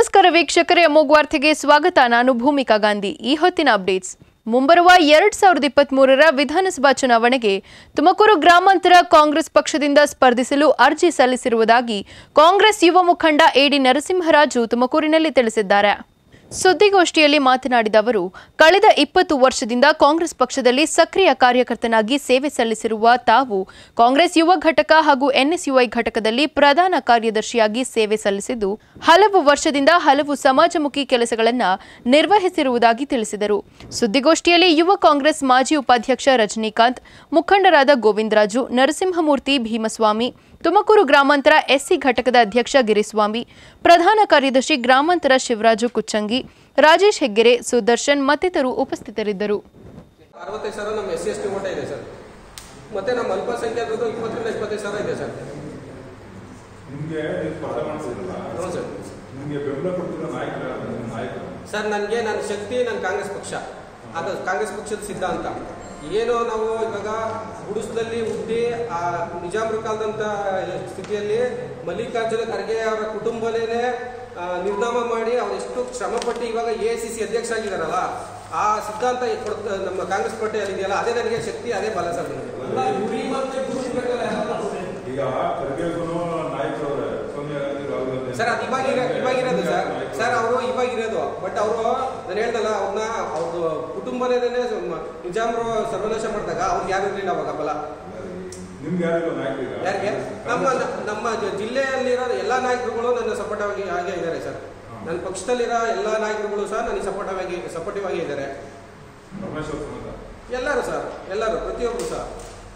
ನಮಸ್ಕಾರ ವೀಕ್ಷಕರೇ ಅಮೋಘ್ ವಾರ್ತೆಗೆ ಸ್ವಾಗತ ನಾನು ಭೂಮಿಕಾ ಗಾಂಧಿ ಈ ಹೊತ್ತಿನ ಅಪ್ಡೇಟ್ಸ್ ಮುಂಬರುವ ಎರಡ್ ಸಾವಿರದ ಇಪ್ಪತ್ಮೂರರ ವಿಧಾನಸಭಾ ಚುನಾವಣೆಗೆ ತುಮಕೂರು ಗ್ರಾಮಾಂತರ ಕಾಂಗ್ರೆಸ್ ಪಕ್ಷದಿಂದ ಸ್ಪರ್ಧಿಸಲು ಅರ್ಜಿ ಸಲ್ಲಿಸಿರುವುದಾಗಿ ಕಾಂಗ್ರೆಸ್ ಯುವ ಮುಖಂಡ ಎಡಿ ನರಸಿಂಹರಾಜು ತುಮಕೂರಿನಲ್ಲಿ ತಿಳಿಸಿದ್ದಾರೆ ಸುದ್ದಿಗೋಷ್ಠಿಯಲ್ಲಿ ಮಾತನಾಡಿದ ಅವರು ಕಳೆದ ಇಪ್ಪತ್ತು ವರ್ಷದಿಂದ ಕಾಂಗ್ರೆಸ್ ಪಕ್ಷದಲ್ಲಿ ಸಕ್ರಿಯ ಕಾರ್ಯಕರ್ತನಾಗಿ ಸೇವೆ ಸಲ್ಲಿಸಿರುವ ತಾವು ಕಾಂಗ್ರೆಸ್ ಯುವ ಘಟಕ ಹಾಗೂ ಎನ್ಎಸ್ಯುಐ ಘಟಕದಲ್ಲಿ ಪ್ರಧಾನ ಕಾರ್ಯದರ್ಶಿಯಾಗಿ ಸೇವೆ ಸಲ್ಲಿಸಿದ್ದು ಹಲವು ವರ್ಷದಿಂದ ಹಲವು ಸಮಾಜಮುಖಿ ಕೆಲಸಗಳನ್ನು ನಿರ್ವಹಿಸಿರುವುದಾಗಿ ತಿಳಿಸಿದರು ಸುದ್ದಿಗೋಷ್ಠಿಯಲ್ಲಿ ಯುವ ಕಾಂಗ್ರೆಸ್ ಮಾಜಿ ಉಪಾಧ್ಯಕ್ಷ ರಜನಿಕಾಂತ್ ಮುಖಂಡರಾದ ಗೋವಿಂದರಾಜು ನರಸಿಂಹಮೂರ್ತಿ ಭೀಮಸ್ವಾಮಿ ತುಮಕೂರು ಗ್ರಾಮಾಂತರ ಎಸ್ಸಿ ಘಟಕದ ಅಧ್ಯಕ್ಷ ಗಿರಿಸ್ವಾಮಿ ಪ್ರಧಾನ ಕಾರ್ಯದರ್ಶಿ ಗ್ರಾಮಾಂತರ ಶಿವರಾಜು ಕುಚ್ಚಂಗಿ ರಾಜೇಶ್ ಹೆಗ್ಗೆರೆ ಸುದರ್ಶನ್ ಮತ್ತಿತರರು ಉಪಸ್ಥಿತರಿದ್ದರು ಅರವತ್ತೈದು ಸಾವಿರ ನಮ್ಮ ಎಸ್ ಸಿ ಎಸ್ ಟಿ ಓಟ ಇದೆ ಸರ್ ಮತ್ತೆ ನಮ್ಮ ಅಲ್ಪಸಂಖ್ಯಾತರದ್ದು ಇಪ್ಪತ್ತರಿಂದ ಇಪ್ಪತ್ತೈದು ಸಾವಿರ ಇದೆ ಸರ್ ನಿಮ್ಗೆ ನೀವು ಸ್ಪರ್ಧೆ ಮಾಡಿಸಿದ್ರಲ್ಲ ಹ್ಞೂ ಸರ್ ನಿಮ್ಗೆ ಬೆಂಬಲ ಕೊಡ್ತಿರೋ ನಾಯಕರ ನಾಯಕರು ಸರ್ ನನಗೆ ನನ್ನ ಶಕ್ತಿ ನನ್ನ ಕಾಂಗ್ರೆಸ್ ಪಕ್ಷ ಅದು ಕಾಂಗ್ರೆಸ್ ಪಕ್ಷದ ಸಿದ್ಧಾಂತ ಏನೋ ನಾವು ಇವಾಗ ಗುಡಿಸ್ಲಲ್ಲಿ ಹುಟ್ಟಿ ಆ ನಿಜಾಮ್ರ ಕಾಲದಂಥ ಸ್ಥಿತಿಯಲ್ಲಿ ಮಲ್ಲಿಕಾರ್ಜುನ ಖರ್ಗೆ ಅವರ ಕುಟುಂಬನೇ ಆ, ನಿರ್ನಾಮ ಮಾಡಿ ಅವ್ರು ಎಷ್ಟು ಶ್ರಮಪಟ್ಟು ಇವಾಗ ಎ ಸಿ ಸಿ ಅಧ್ಯಕ್ಷ ಆಗಿದಾರಲ್ಲ ಆ ಸಿದ್ಧಾಂತ ಕೊಡ್- ನಮ್ಮ ಕಾಂಗ್ರೆಸ್ ಪಟ್ಟಿಯಲ್ಲಿ ಇದೆಯಲ್ಲ ಅದೇ ನನಗೆ ಶಕ್ತಿ ಅದೇ ಬಲ ಸರ್ ನನಗೆ ಈಗ ಖರ್ಗೆಗೂ ನಾಯಕರು ಅವರೇ ಸೋನಿಯಾ ಗಾಂಧಿ ರಾಹುಲ್ ಗಾಂಧಿ ಸರ್ ಅದು ಇವಾಗ ಇರ- ಇವಾಗ ಇರೋದು ಸರ್ ಸರ್ ಅವರು ಇವಾಗ ಇರೋದು ಬಟ್ ಅವರು ನಾನು ಹೇಳ್ದಲ್ಲ ಅವ್ರನ್ನ ಅವ್ರದ್ದು ಕುಟುಂಬನೇ ನಿಜಾಮ್ರು ಸರ್ವನಾಶ ಮಾಡಿದಾಗ ಅವ್ರಿಗೆ ಯಾರು ಇರಲಿಲ್ಲ ಅವಾಗ ಬಲ ನಿಮ್ಗೆ ಯಾರಿಲ್ಲ ನಾಯಕರು ಈಗ ಯಾರಿಗೆ ನಮ್ಮ ನಮ್ಮ ಜ- ಜಿಲ್ಲೆಯಲ್ಲಿರೋ ಎಲ್ಲ ನಾಯಕರುಗಳು ನನ್ನ ಸಪೋರ್ಟ್ ಆಗಿ ಹಾಗೆ ಇದ್ದಾರೆ ಸರ್ ನನ್ನ ಪಕ್ಷದಲ್ಲಿರೋ ಎಲ್ಲ ನಾಯಕರುಗಳು ಸಹ ನನಗೆ ಸಪೋರ್ಟ್ ಆಗಿ ಸಪೋರ್ಟಿವ್ ಆಗಿ ಇದ್ದಾರೆ ರಮೇಶ್ ಅವ್ರ ಸಮೇತ ಎಲ್ಲರೂ ಸರ್ ಎಲ್ಲರೂ ಪ್ರತಿಯೊಬ್ಬರು ಸಹ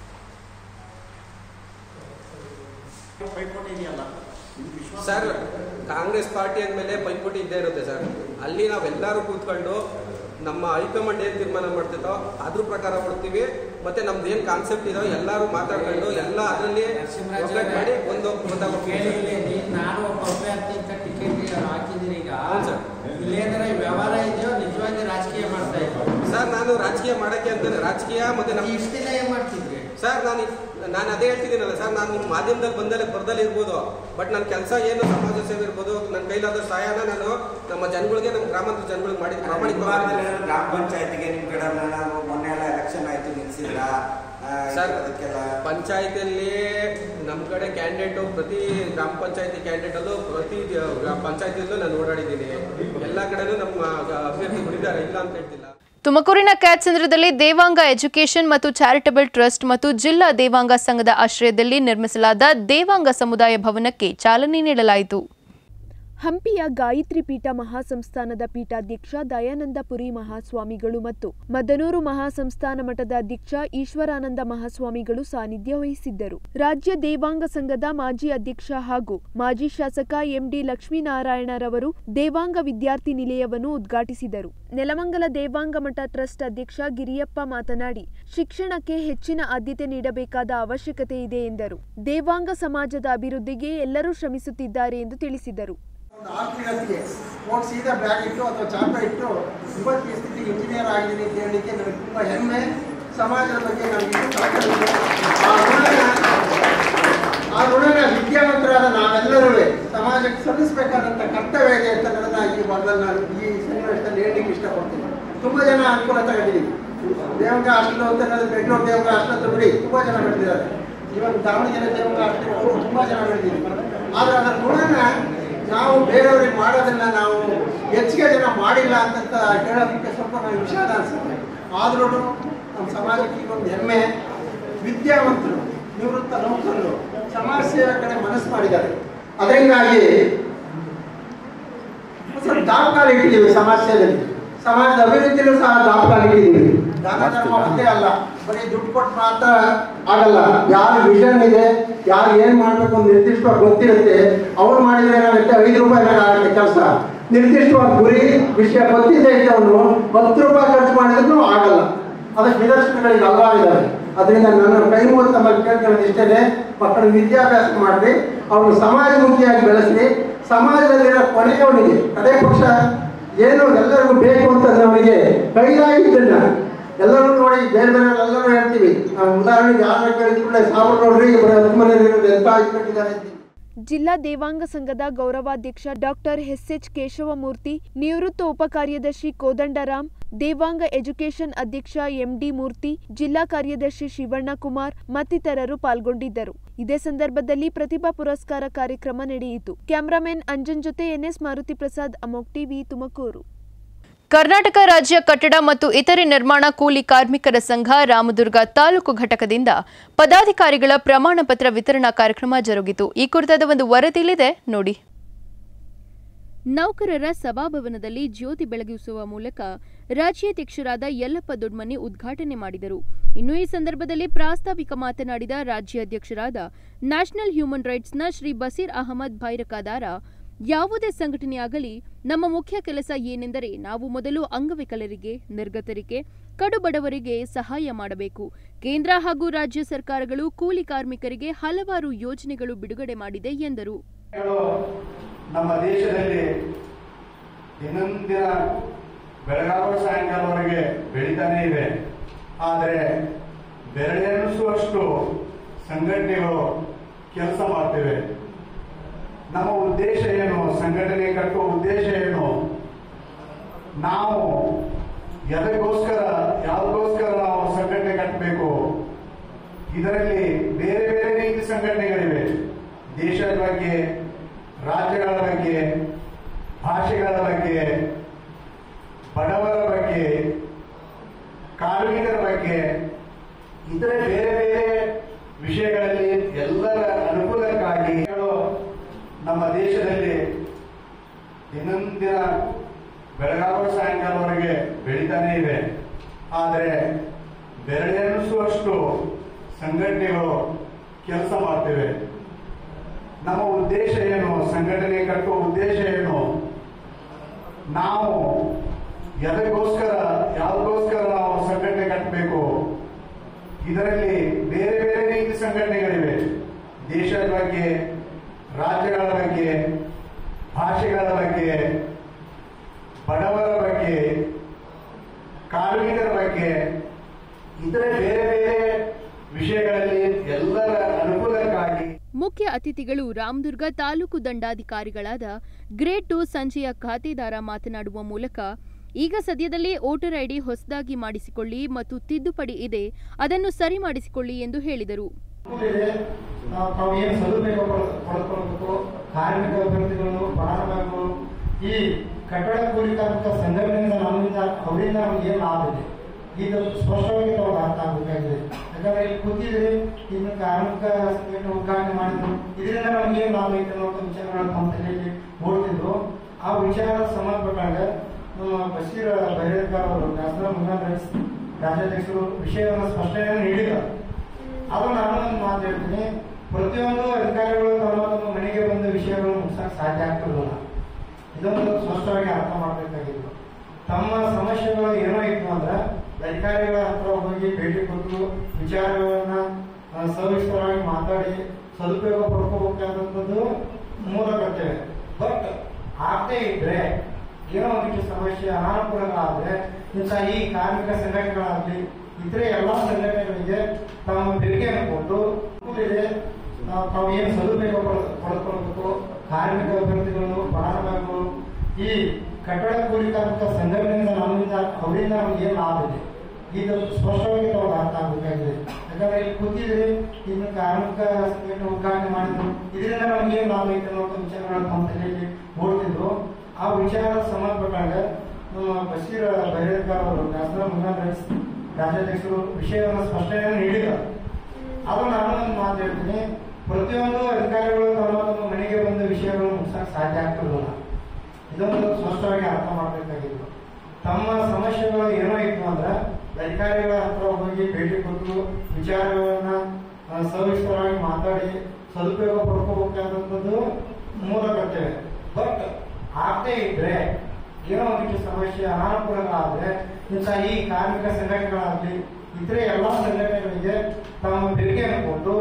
ಪೈಪೋಟಿ ಇದೆಯಲ್ಲ ಇದು ವಿಶ್ವಾಸ ಸರ್ ಕಾಂಗ್ರೆಸ್ ಪಾರ್ಟಿ ಅಂದಮೇಲೆ ಪೈಪೋಟಿ ಇದ್ದೇ ಇರುತ್ತೆ ಸರ್ ಅಲ್ಲಿ ನಾವೆಲ್ಲರೂ ಕೂತ್ಕೊಂಡು ನಮ್ಮ ಹೈಕಮಾಂಡ್ ಏನು ತೀರ್ಮಾನ ಮಾಡ್ತಿದ್ದೋ ಅದ್ರ ಪ್ರಕಾರ ಕೊಡ್ತೀವಿ ಮತ್ತೆ ನಮ್ದು ಏನು ಕಾನ್ಸೆಪ್ಟ್ ಇದೋ ಎಲ್ಲರೂ ಮಾತಾಡ್ಕೊಂಡು ಎಲ್ಲ ಅದರಲ್ಲಿ ಒಗ್ಗಟ್ಟು ಮಾಡಿ ಒಂದು ಒಂದಾಗ್ಬಿಡ್ತೀವಿ ಕೇಳಿ ಸರ್. ಇಲ್ಲಿ ನಾನು ಒಬ್ಬ ಅಭ್ಯರ್ಥಿ ಅಂತ ಟಿಕೆಟ್ ಹಾಕಿದ್ದೀನಿ ಈಗ ಹೌದು ಸರ್. ಇಲ್ಲೇನಾರ ವ್ಯವಹಾರ ಇದೆಯೋ ನಿಜವಾಗಿ ರಾಜಕೀಯ ಮಾಡ್ತಾ ಇದ್ರು ಸರ್ ನಾನು ರಾಜಕೀಯ ಮಾಡಕ್ಕೆ ಅಂತಾನೆ ರಾಜಕೀಯ ಮತ್ತೆ ನಮ್ಮ ಇಷ್ಟು ದಿನ ಏನ್ ಮಾಡ್ತಿದ್ರಿ ಸರ್ ನಾನು ನಾನು ಅದೇ ಹೇಳ್ತಿದ್ದೀನಲ್ಲ ಸರ್ ನಾನು ನಿಮ್ಮ ಮಾಧ್ಯಮದಲ್ಲಿ ಬಂದಲ್ಲಿ ಬರ್ದಲ್ಲಿ ಇರ್ಬೋದು ಬಟ್ ನನ್ನ ಕೆಲಸ ಏನು ಸಮಾಜ ಸೇವೆ ಇರ್ಬೋದು ನನ್ನ ಕೈಲಾದ ಸಹಾಯನ ನಾನು ನಮ್ಮ ಜನಗಳಿಗೆ ನಮ್ಮ ಗ್ರಾಮಾಂತರ ಜನಗಳಿಗೆ ಮಾಡಿ ಪ್ರಾಮಾಣಿಕವಾಗಿ ಗ್ರಾಮ ಪಂಚಾಯತಿಗೆ ನಿಮ್ ಕಡೆ ನಾವು ಮೊನ್ನೆ ಎಲ್ಲ ಎಲೆಕ್ಷನ್ ಆಯ್ತು ನಿಲ್ಸಿದ್ರ ಸರ್ ಅದಕ್ಕೆಲ್ಲ ಪಂಚಾಯತಿಯಲ್ಲಿ ನಮ್ಮ ಕಡೆ ಕ್ಯಾಂಡಿಡೇಟು ಪ್ರತಿ ಗ್ರಾಮ ಪಂಚಾಯತಿ ಕ್ಯಾಂಡಿಡೇಟಲ್ಲೂ ಪ್ರತಿ ಪಂಚಾಯತಿಯಲ್ಲೂ ನಾನು ಓಡಾಡಿದ್ದೀನಿ ಎಲ್ಲ ಕಡೆನೂ ನಮ್ಮ ಅಭ್ಯರ್ಥಿಗಳಿದ್ದಾರೆ ಇಲ್ಲ ಅಂತ ಹೇಳ್ತಿಲ್ಲ ತುಮಕೂರಿನ ಕ್ಯಾತ್ಸಂದ್ರದಲ್ಲಿ ದೇವಾಂಗ ಎಜುಕೇಷನ್ ಮತ್ತು ಚಾರಿಟಬಲ್ ಟ್ರಸ್ಟ್ ಮತ್ತು ಜಿಲ್ಲಾ ದೇವಾಂಗ ಸಂಘದ ಆಶ್ರಯದಲ್ಲಿ ನಿರ್ಮಿಸಲಾದ ದೇವಾಂಗ ಸಮುದಾಯ ಭವನಕ್ಕೆ ಚಾಲನೆ ನೀಡಲಾಯಿತು ಹಂಪಿಯ ಗಾಯತ್ರಿ ಪೀಠ ಮಹಾಸಂಸ್ಥಾನದ ಪೀಠಾಧ್ಯಕ್ಷ ದಯಾನಂದಪುರಿ ಮಹಾಸ್ವಾಮಿಗಳು ಮತ್ತು ಮದನೂರು ಮಹಾಸಂಸ್ಥಾನ ಮಠದ ಅಧ್ಯಕ್ಷ ಈಶ್ವರಾನಂದ ಮಹಾಸ್ವಾಮಿಗಳು ಸಾನ್ನಿಧ್ಯ ವಹಿಸಿದ್ದರು ರಾಜ್ಯ ದೇವಾಂಗ ಸಂಘದ ಮಾಜಿ ಅಧ್ಯಕ್ಷ ಹಾಗೂ ಮಾಜಿ ಶಾಸಕ ಎಂಡಿ ಲಕ್ಷ್ಮೀನಾರಾಯಣರವರು ದೇವಾಂಗ ವಿದ್ಯಾರ್ಥಿ ನಿಲಯವನ್ನು ಉದ್ಘಾಟಿಸಿದರು ನೆಲಮಂಗಲ ದೇವಾಂಗ ಮಠ ಟ್ರಸ್ಟ್ ಅಧ್ಯಕ್ಷ ಗಿರಿಯಪ್ಪ ಮಾತನಾಡಿ ಶಿಕ್ಷಣಕ್ಕೆ ಹೆಚ್ಚಿನ ಆದ್ಯತೆ ನೀಡಬೇಕಾದ ಅವಶ್ಯಕತೆ ಇದೆ ಎಂದರು ದೇವಾಂಗ ಸಮಾಜದ ಅಭಿವೃದ್ಧಿಗೆ ಎಲ್ಲರೂ ಶ್ರಮಿಸುತ್ತಿದ್ದಾರೆ ಎಂದು ತಿಳಿಸಿದರು ಒಂದು ಆರ್ಥಿಕತೆಗೆ ಹೋಗಿ ಸೀದಾ ಬ್ಯಾಗ್ ಇಟ್ಟು ಅಥವಾ ಚಾಪ ಇಟ್ಟು ಇವತ್ತಿನ ಸ್ಥಿತಿಗೆ ಇಂಜಿನಿಯರ್ ಆಗಿದ್ದೀನಿ ಅಂತ ಹೇಳಲಿಕ್ಕೆ ನನಗೆ ತುಂಬ ಹೆಮ್ಮೆ ಸಮಾಜದ ಬಗ್ಗೆ ನನಗೆ ಇಷ್ಟು ತಾಕತ್ತಿದೆ. ಆ ಋಣನ ಆ ಋಣನ ವಿದ್ಯಾವಂತರಾದ ನಾವೆಲ್ಲರೂ ಸಮಾಜಕ್ಕೆ ಸಲ್ಲಿಸಬೇಕಾದಂಥ ಕರ್ತವ್ಯ ಇದೆ ಅಂತ ನನ್ನ ಈ ಮೊದಲು ನಾನು ಈ ಸನ್ನಿವೇಶದಲ್ಲಿ ಹೇಳಲಿಕ್ಕೆ ಇಷ್ಟಪಡ್ತೀನಿ ತುಂಬ ಜನ ಅನುಕೂಲ ತಗೊಂಡಿದ್ದೀನಿ ದೇವಂಗ ಹಾಸ್ಟೆಲ್ ಅಂತ ಅನ್ನೋದು ಬೆಂಗಳೂರು ದೇವಂಗ ಹಾಸ್ಟೆಲ್ ಅಂತ ಬಿಡಿ ತುಂಬ ಜನ ಬೆಳೆದಿದ್ದಾರೆ ಇವಾಗ ದಾವಣಗೆರೆ ದೇವಂಗ ಹಾಸ್ಟೆಲ್ ಅವರು ತುಂಬ ಜನ ಬೆಳೆದಿದ್ದಾರೆ ಆದರೆ ಅದರ ಋಣನ ನಾವು ಬೇರೆಯವ್ರಿಗೆ ಮಾಡೋದನ್ನ ನಾವು ಹೆಚ್ಚಿಗೆ ಜನ ಮಾಡಿಲ್ಲ ಅಂತ ಹೇಳೋದಕ್ಕೆ ಸ್ವಲ್ಪ ನನಗೆ ವಿಷಾದ ಅನಿಸುತ್ತೆ ಆದ್ರೂ ನಮ್ಮ ಸಮಾಜಕ್ಕೆ ಈಗ ಒಂದು ಹೆಮ್ಮೆ ವಿದ್ಯಾವಂತರು ನಿವೃತ್ತ ನೌಕರರು ಸಮಾಜ ಸೇವೆ ಕಡೆ ಮನಸ್ಸು ಮಾಡಿದ್ದಾರೆ ಅದರಿಂದಾಗಿ ಸ್ವಲ್ಪ ದಾಪಕಾಲ ಇಟ್ಟಿದ್ದೀವಿ ಸಮಾಜ ಸೇವೆಯಲ್ಲಿ ಸಮಾಜದ ಅಭಿವೃದ್ಧಿಯಲ್ಲೂ ಸಹ ದಾಪಕಾಲ ಇಟ್ಟಿದ್ದೀವಿ ದಾನ ಧರ್ಮ ಒಂದೇ ಅಲ್ಲ ಬರೀ ದುಡ್ಡು ಕೊಟ್ಟು ಮಾತ್ರ ಆಗಲ್ಲ ಯಾರ ವಿಷನ್ ಇದೆ ಯಾರು ಏನ್ ಮಾಡ್ಬೇಕು ಅಂತ ನಿರ್ದಿಷ್ಟವಾಗಿ ಗೊತ್ತಿರುತ್ತೆ ಅವ್ರು ಮಾಡಿದ್ರೆ ಏನಾಗುತ್ತೆ ಐದು ರೂಪಾಯಿ ಆಗುತ್ತೆ ಕೆಲಸ ನಿರ್ದಿಷ್ಟವಾದ ಗುರಿ ವಿಷಯ ಗೊತ್ತಿದೆ ಅವನು ಹತ್ತು ರೂಪಾಯಿ ಖರ್ಚು ಮಾಡಿದ್ರು ಆಗಲ್ಲ ಅದಕ್ಕೆ ನಿದರ್ಶನಗಳಿಗೆ ಹಲವಾರಿದ್ದಾವೆ ಅದರಿಂದ ನನ್ನ ಕೈ ಮೂಲಕ ತಮ್ಮಲ್ಲಿ ಕೇಳ್ಕೊಳ್ಳೋದು ಇಷ್ಟೇ ಮಕ್ಕಳ ವಿದ್ಯಾಭ್ಯಾಸ ಮಾಡಿ ಅವನು ಸಮಾಜಮುಖಿಯಾಗಿ ಬೆಳೆಸಿ ಸಮಾಜದಲ್ಲಿರೋ ಕೊನೆಯವನಿಗೆ ಅದೇ ಪಕ್ಷ ಏನು ಎಲ್ಲರಿಗೂ ಬೇಕು ಅಂತಂದವನಿಗೆ ಕೈಲಾಗಿದ್ದನ್ನ ಎಲ್ಲರೂ ನೋಡಿ ಬೇರೆ ಬೇರೆ ಎಲ್ಲರೂ ಹೇಳ್ತೀವಿ ನಾವು ಉದಾಹರಣೆಗೆ ಯಾರನ್ನ ಕೇಳಿದ ಕೂಡಲೇ ಸಾವು ನೋಡ್ರಿ ಬರೀ ಹತ್ತು ಮನೆ ಎಂತ ಇಟ್ಕೊಂಡಿದ್ದಾರೆ ಅಂತೀವಿ ಜಿಲ್ಲಾ ದೇವಾಂಗ ಸಂಘದ ಗೌರವಾಧ್ಯಕ್ಷ ಡಾಕ್ಟರ್ ಎಸ್ಎಚ್ ಕೇಶವಮೂರ್ತಿ ನಿವೃತ್ತ ಉಪಕಾರ್ಯದರ್ಶಿ ಕೋದಂಡರಾಮ್ ದೇವಾಂಗ ಎಜುಕೇಷನ್ ಅಧ್ಯಕ್ಷ ಎಂಡಿ ಮೂರ್ತಿ ಜಿಲ್ಲಾ ಕಾರ್ಯದರ್ಶಿ ಶಿವಣ್ಣ ಕುಮಾರ್ ಮತ್ತಿತರರು ಪಾಲ್ಗೊಂಡಿದ್ದರು ಇದೇ ಸಂದರ್ಭದಲ್ಲಿ ಪ್ರತಿಭಾ ಪುರಸ್ಕಾರ ಕಾರ್ಯಕ್ರಮ ನಡೆಯಿತು ಕ್ಯಾಮರಾಮನ್ ಅಂಜನ್ ಜೊತೆ ಎನ್ಎಸ್ ಮಾರುತಿ ಪ್ರಸಾದ್ ಅಮೋಕ್ ಟಿವಿ ತುಮಕೂರು ಕರ್ನಾಟಕ ರಾಜ್ಯ ಕಟ್ಟಡ ಮತ್ತು ಇತರೆ ನಿರ್ಮಾಣ ಕೂಲಿ ಕಾರ್ಮಿಕರ ಸಂಘ ರಾಮದುರ್ಗ ತಾಲೂಕು ಘಟಕದಿಂದ ಪದಾಧಿಕಾರಿಗಳ ಪ್ರಮಾಣ ಪತ್ರ ವಿತರಣಾ ಕಾರ್ಯಕ್ರಮ ಜರುಗಿತು ಈ ಕುರಿತಾದ ಒಂದು ವರದಿಯಿಲ್ಲಿದೆ ನೋಡಿ ನೌಕರರ ಸಭಾಭವನದಲ್ಲಿ ಜ್ಯೋತಿ ಬೆಳಗಿಸುವ ಮೂಲಕ ರಾಜ್ಯಾಧ್ಯಕ್ಷರಾದ ಯಲ್ಲಪ್ಪ ದೊಡ್ಮನಿ ಉದ್ಘಾಟನೆ ಮಾಡಿದರು ಇನ್ನು ಈ ಸಂದರ್ಭದಲ್ಲಿ ಪ್ರಾಸ್ತಾವಿಕ ಮಾತನಾಡಿದ ರಾಜ್ಯಾಧ್ಯಕ್ಷರಾದ ನ್ಯಾಷನಲ್ ಹ್ಯೂಮನ್ ರೈಟ್ಸ್ನ ಶ್ರೀ ಬಸೀರ್ ಅಹಮದ್ ಭೈರಕಾದಾರ ಯಾವುದೇ ಸಂಘಟನೆಯಾಗಲಿ ನಮ್ಮ ಮುಖ್ಯ ಕೆಲಸ ಏನೆಂದರೆ ನಾವು ಮೊದಲು ಅಂಗವಿಕಲರಿಗೆ ನಿರ್ಗತರಿಗೆ ಕಡುಬಡವರಿಗೆ ಸಹಾಯ ಮಾಡಬೇಕು ಕೇಂದ್ರ ಹಾಗೂ ರಾಜ್ಯ ಸರ್ಕಾರಗಳು ಕೂಲಿ ಕಾರ್ಮಿಕರಿಗೆ ಹಲವಾರು ಯೋಜನೆಗಳು ಬಿಡುಗಡೆ ಮಾಡಿದೆ ಎಂದರು ನಮ್ಮ ದೇಶದಲ್ಲಿ ದಿನಂದಿನ ಬೆಳಗಾವ ಸಾಯಂಕಾಲವರೆಗೆ ಬೆಳೀತಾನೇ ಇದೆ ಆದರೆ ಬೆರಳೆಣಿಸುವಷ್ಟು ಸಂಘಟನೆಗಳು ಕೆಲಸ ಮಾಡ್ತಿವೆ ನಮ್ಮ ಉದ್ದೇಶ ಏನು ಸಂಘಟನೆ ಕಟ್ಟುವ ಉದ್ದೇಶ ಏನು ನಾವು ಎದಕ್ಕೋಸ್ಕರ ಯಾವುದಕ್ಕೋಸ್ಕರ ನಾವು ಸಂಘಟನೆ ಕಟ್ಟಬೇಕು ಇದರಲ್ಲಿ ಬೇರೆ ಬೇರೆ ರೀತಿ ಸಂಘಟನೆಗಳಿವೆ ದೇಶದ ಬಗ್ಗೆ ರಾಜ್ಯಗಳ ಬಗ್ಗೆ ಭಾಷೆಗಳ ಬಗ್ಗೆ ಬಡವರ ಬಗ್ಗೆ ಕಾರ್ಮಿಕರ ಬಗ್ಗೆ ಇತರೆ ಬೇರೆ ಬೇರೆ ವಿಷಯಗಳಲ್ಲಿ ಎಲ್ಲರ ಅನುಕೂಲಕ್ಕಾಗಿ ನಮ್ಮ ದೇಶದಲ್ಲಿ ದಿನಂದಿನ ಬೆಳಗಾವ ಸಾಯಂಕಾಲವರೆಗೆ ಬೆಳೀತಾನೇ ಇದೆ ಆದರೆ ಬೆರಳೆಣಿಸುವಷ್ಟು ಸಂಘಟನೆಗಳು ಕೆಲಸ ಮಾಡ್ತಿವೆ ನಮ್ಮ ಉದ್ದೇಶ ಏನು ಸಂಘಟನೆ ಕಟ್ಟುವ ಉದ್ದೇಶ ಏನು ನಾವು ಎದಕ್ಕೋಸ್ಕರ ಯಾವುದಕ್ಕೋಸ್ಕರ ನಾವು ಸಂಘಟನೆ ಕಟ್ಟಬೇಕು ಇದರಲ್ಲಿ ಬೇರೆ ಬೇರೆ ರೀತಿ ಸಂಘಟನೆಗಳಿವೆ ದೇಶದ ಬಗ್ಗೆ ರಾಜ್ಯಗಳ ಬಗ್ಗೆ ಭಾಷೆಗಳ ಬಗ್ಗೆ ಬಡವರ ಬಗ್ಗೆ ಕಾರ್ಮಿಕರ ಬಗ್ಗೆ ಇತರೆ ಬೇರೆ ಬೇರೆ ವಿಷಯಗಳಲ್ಲಿ ಎಲ್ಲರ ಅನುಕೂಲಕ್ಕಾಗಿ ಮುಖ್ಯ ಅತಿಥಿಗಳು ರಾಮದುರ್ಗ ತಾಲೂಕು ದಂಡಾಧಿಕಾರಿಗಳಾದ ಗ್ರೇಡ್ ಟು ಸಂಜೆಯ ಖಾತೆದಾರ ಮಾತನಾಡುವ ಮೂಲಕ ಈಗ ಸದ್ಯದಲ್ಲೇ ವೋಟರ್ ಐಡಿ ಹೊಸದಾಗಿ ಮಾಡಿಸಿಕೊಳ್ಳಿ ಮತ್ತು ತಿದ್ದುಪಡಿ ಇದೆ ಅದನ್ನು ಸರಿ ಮಾಡಿಸಿಕೊಳ್ಳಿ ಎಂದು ಹೇಳಿದರು ಇದೆ ನಾವು ತಾವು ಏನು ಸದುಪಯೋಗ ಪಡ್- ಪಡ್ಕೊಳ್ಬೇಕು ಕಾರ್ಮಿಕ ಅಭ್ಯರ್ಥಿಗಳು ಫಲಾನುಭವಿಗಳು ಈ ಕಟ್ಟಡ ಕೂಲಿ ಕಾರ್ಮಿಕ ಸಂಘಟನೆಯಿಂದ ನಮ್ಮಿಂದ ಅವರಿಂದ ನಮ್ಗೆ ಏನು ಲಾಭ ಇದೆ ಇದು ಸ್ಪಷ್ಟವಾಗಿ ತಾವು ಅರ್ಥ ಆಗಬೇಕಾಗಿದೆ ಯಾಕಂದ್ರೆ ಇಲ್ಲಿ ಕೂತಿದ್ರೆ ಇನ್ನು ಕಾರ್ಮಿಕ ಸಂಘಟನೆ ಉದ್ಘಾಟನೆ ಮಾಡಿದ್ರು ಇದರಿಂದ ನಮ್ಗೆ ಏನು ಲಾಭ ಐತೆ ಅನ್ನೋ ವಿಚಾರಗಳನ್ನ ತಮ್ಮ ತಲೆಯಲ್ಲಿ ಓಡ್ತಿದ್ರು ಆ ವಿಚಾರ ಸಂಬಂಧಪಟ್ಟಾಗ ನಮ್ಮ ಬಶೀರ್ ಬೈರೇದ್ಕರ್ ಅವರು ನ್ಯಾಷನಲ್ ಹ್ಯೂಮನ್ ರೈಟ್ಸ್ ರಾಜ್ಯಾಧ್ಯಕ್ಷರು ವಿಷಯವನ್ನು ಸ್ಪಷ್ಟನೆಯನ್ನು ನೀಡಿದರು ಅದು ನಾನು ಒಂದು ಮಾತು ಹೇಳ್ತೀನಿ ಪ್ರತಿಯೊಂದು ಅಧಿಕಾರಿಗಳು ತಮ್ಮ ತಮ್ಮ ಮನೆಗೆ ಬಂದ ವಿಷಯಗಳು ಮುಗಿಸಕ್ಕೆ ಸಾಧ್ಯ ಆಗ್ತಿರಲಿಲ್ಲ ಇದೊಂದು ಸ್ಪಷ್ಟವಾಗಿ ಅರ್ಥ ಮಾಡಬೇಕಾಗಿತ್ತು ತಮ್ಮ ಸಮಸ್ಯೆಗಳು ಏನೋ ಇತ್ತು ಅಂದ್ರೆ ಅಧಿಕಾರಿಗಳ ಹತ್ರ ಹೋಗಿ ಭೇಟಿ ಕೊಟ್ಟು ವಿಚಾರಗಳನ್ನ ಆ, ಸವಿಸ್ತರವಾಗಿ ಮಾತಾಡಿ ಸದುಪಯೋಗ ಪಡ್ಕೋಬೇಕಾದಂಥದ್ದು ಮೂಲ ಕರ್ತವ್ಯ ಬಟ್ ಆಗದೆ ಇದ್ರೆ ಏನೋ ಒಂದಿಷ್ಟು ಸಮಸ್ಯೆ ಅನಾನುಕೂಲಗಳಾದ್ರೆ ಇಂಥ ಈ ಕಾರ್ಮಿಕ ಸಂಘಟನೆಗಳಾಗಲಿ ಇತರೆ ಎಲ್ಲಾ ಸಂಘಟನೆಗಳಿಗೆ ತಮ್ಮ ತೆರಿಗೆಯನ್ನು ಕೊಟ್ಟು ಇದೆ ನಾವು ತಾವು ಏನು ಸದುಪಯೋಗ ಪಡ್- ಪಡ್ಕೊಳ್ಬೇಕು ಕಾರ್ಮಿಕ ಅಭ್ಯರ್ಥಿಗಳು ಫಲಾನುಭವಿಗಳು ಈ ಕಟ್ಟಡ ಕೂಲಿ ಕಾರ್ಮಿಕ ಸಂಘಟನೆಯಿಂದ ನಮ್ಮಿಂದ ಅವರಿಂದ ನಮ್ಗೆ ಏನು ಲಾಭ ಇದೆ ಇದು ಸ್ಪಷ್ಟವಾಗಿ ತಾವು ಅರ್ಥ ಆಗಬೇಕಾಗಿದೆ ಯಾಕಂದ್ರೆ ಇಲ್ಲಿ ಕೂತಿದ್ರೆ ಇನ್ನು ಕಾರ್ಮಿಕ ಸಂಘಟನೆ ಉದ್ಘಾಟನೆ ಮಾಡಿದ್ರು ಇದರಿಂದ ನಮ್ಗೆ ಏನು ಲಾಭ ಐತೆ ಅನ್ನೋ ವಿಚಾರಗಳನ್ನ ತಮ್ಮ ತಲೆಯಲ್ಲಿ ಓಡ್ತಿದ್ರು ಆ ವಿಚಾರ ಸಂಬಂಧಪಟ್ಟಾಗ ನಮ್ಮ ಬಶೀರ್ ಬೈರೇದ್ಕರ್ ಅವರು ನ್ಯಾಷನಲ್ ಹ್ಯೂಮನ್ ರೈಟ್ಸ್ ರಾಜ್ಯಾಧ್ಯಕ್ಷರು ವಿಷಯವನ್ನು ಸ್ಪಷ್ಟನೆಯನ್ನು ನೀಡಿದರು ಅದು ನಾನು ಒಂದು ಮಾತು ಹೇಳ್ತೀನಿ ಪ್ರತಿಯೊಂದು ಅಧಿಕಾರಿಗಳು ತಮ್ಮ ತಮ್ಮ ಮನೆಗೆ ಬಂದ ವಿಷಯಗಳು ಮುಗಿಸಕ್ಕೆ ಸಾಧ್ಯ ಆಗ್ತಿರಲಿಲ್ಲ ಇದೊಂದು ಸ್ಪಷ್ಟವಾಗಿ ಅರ್ಥ ಮಾಡಬೇಕಾಗಿತ್ತು ತಮ್ಮ ಸಮಸ್ಯೆಗಳು ಏನೋ ಇತ್ತು ಅಂದ್ರೆ ಅಧಿಕಾರಿಗಳ ಹತ್ರ ಹೋಗಿ ಭೇಟಿ ಕೊಟ್ಟು ವಿಚಾರಗಳನ್ನ ಆ, ಸವಿಸ್ತರವಾಗಿ ಮಾತಾಡಿ ಸದುಪಯೋಗ ಪಡ್ಕೋಬೇಕಾದಂಥದ್ದು ಮೂಲ ಕರ್ತವ್ಯ ಬಟ್ ಆಗದೆ ಇದ್ರೆ ಏನೋ ಒಂದಿಷ್ಟು ಸಮಸ್ಯೆ ಅನಾನುಕೂಲಗಳಾದ್ರೆ ಇಂಥ ಈ ಕಾರ್ಮಿಕ ಸಂಘಟನೆಗಳಾಗಲಿ ಇತರೆ ಎಲ್ಲಾ ಸಂಘಟನೆಗಳಿಗೆ ತಮ್ಮ ತೆರಿಗೆಯನ್ನು ಕೊಟ್ಟು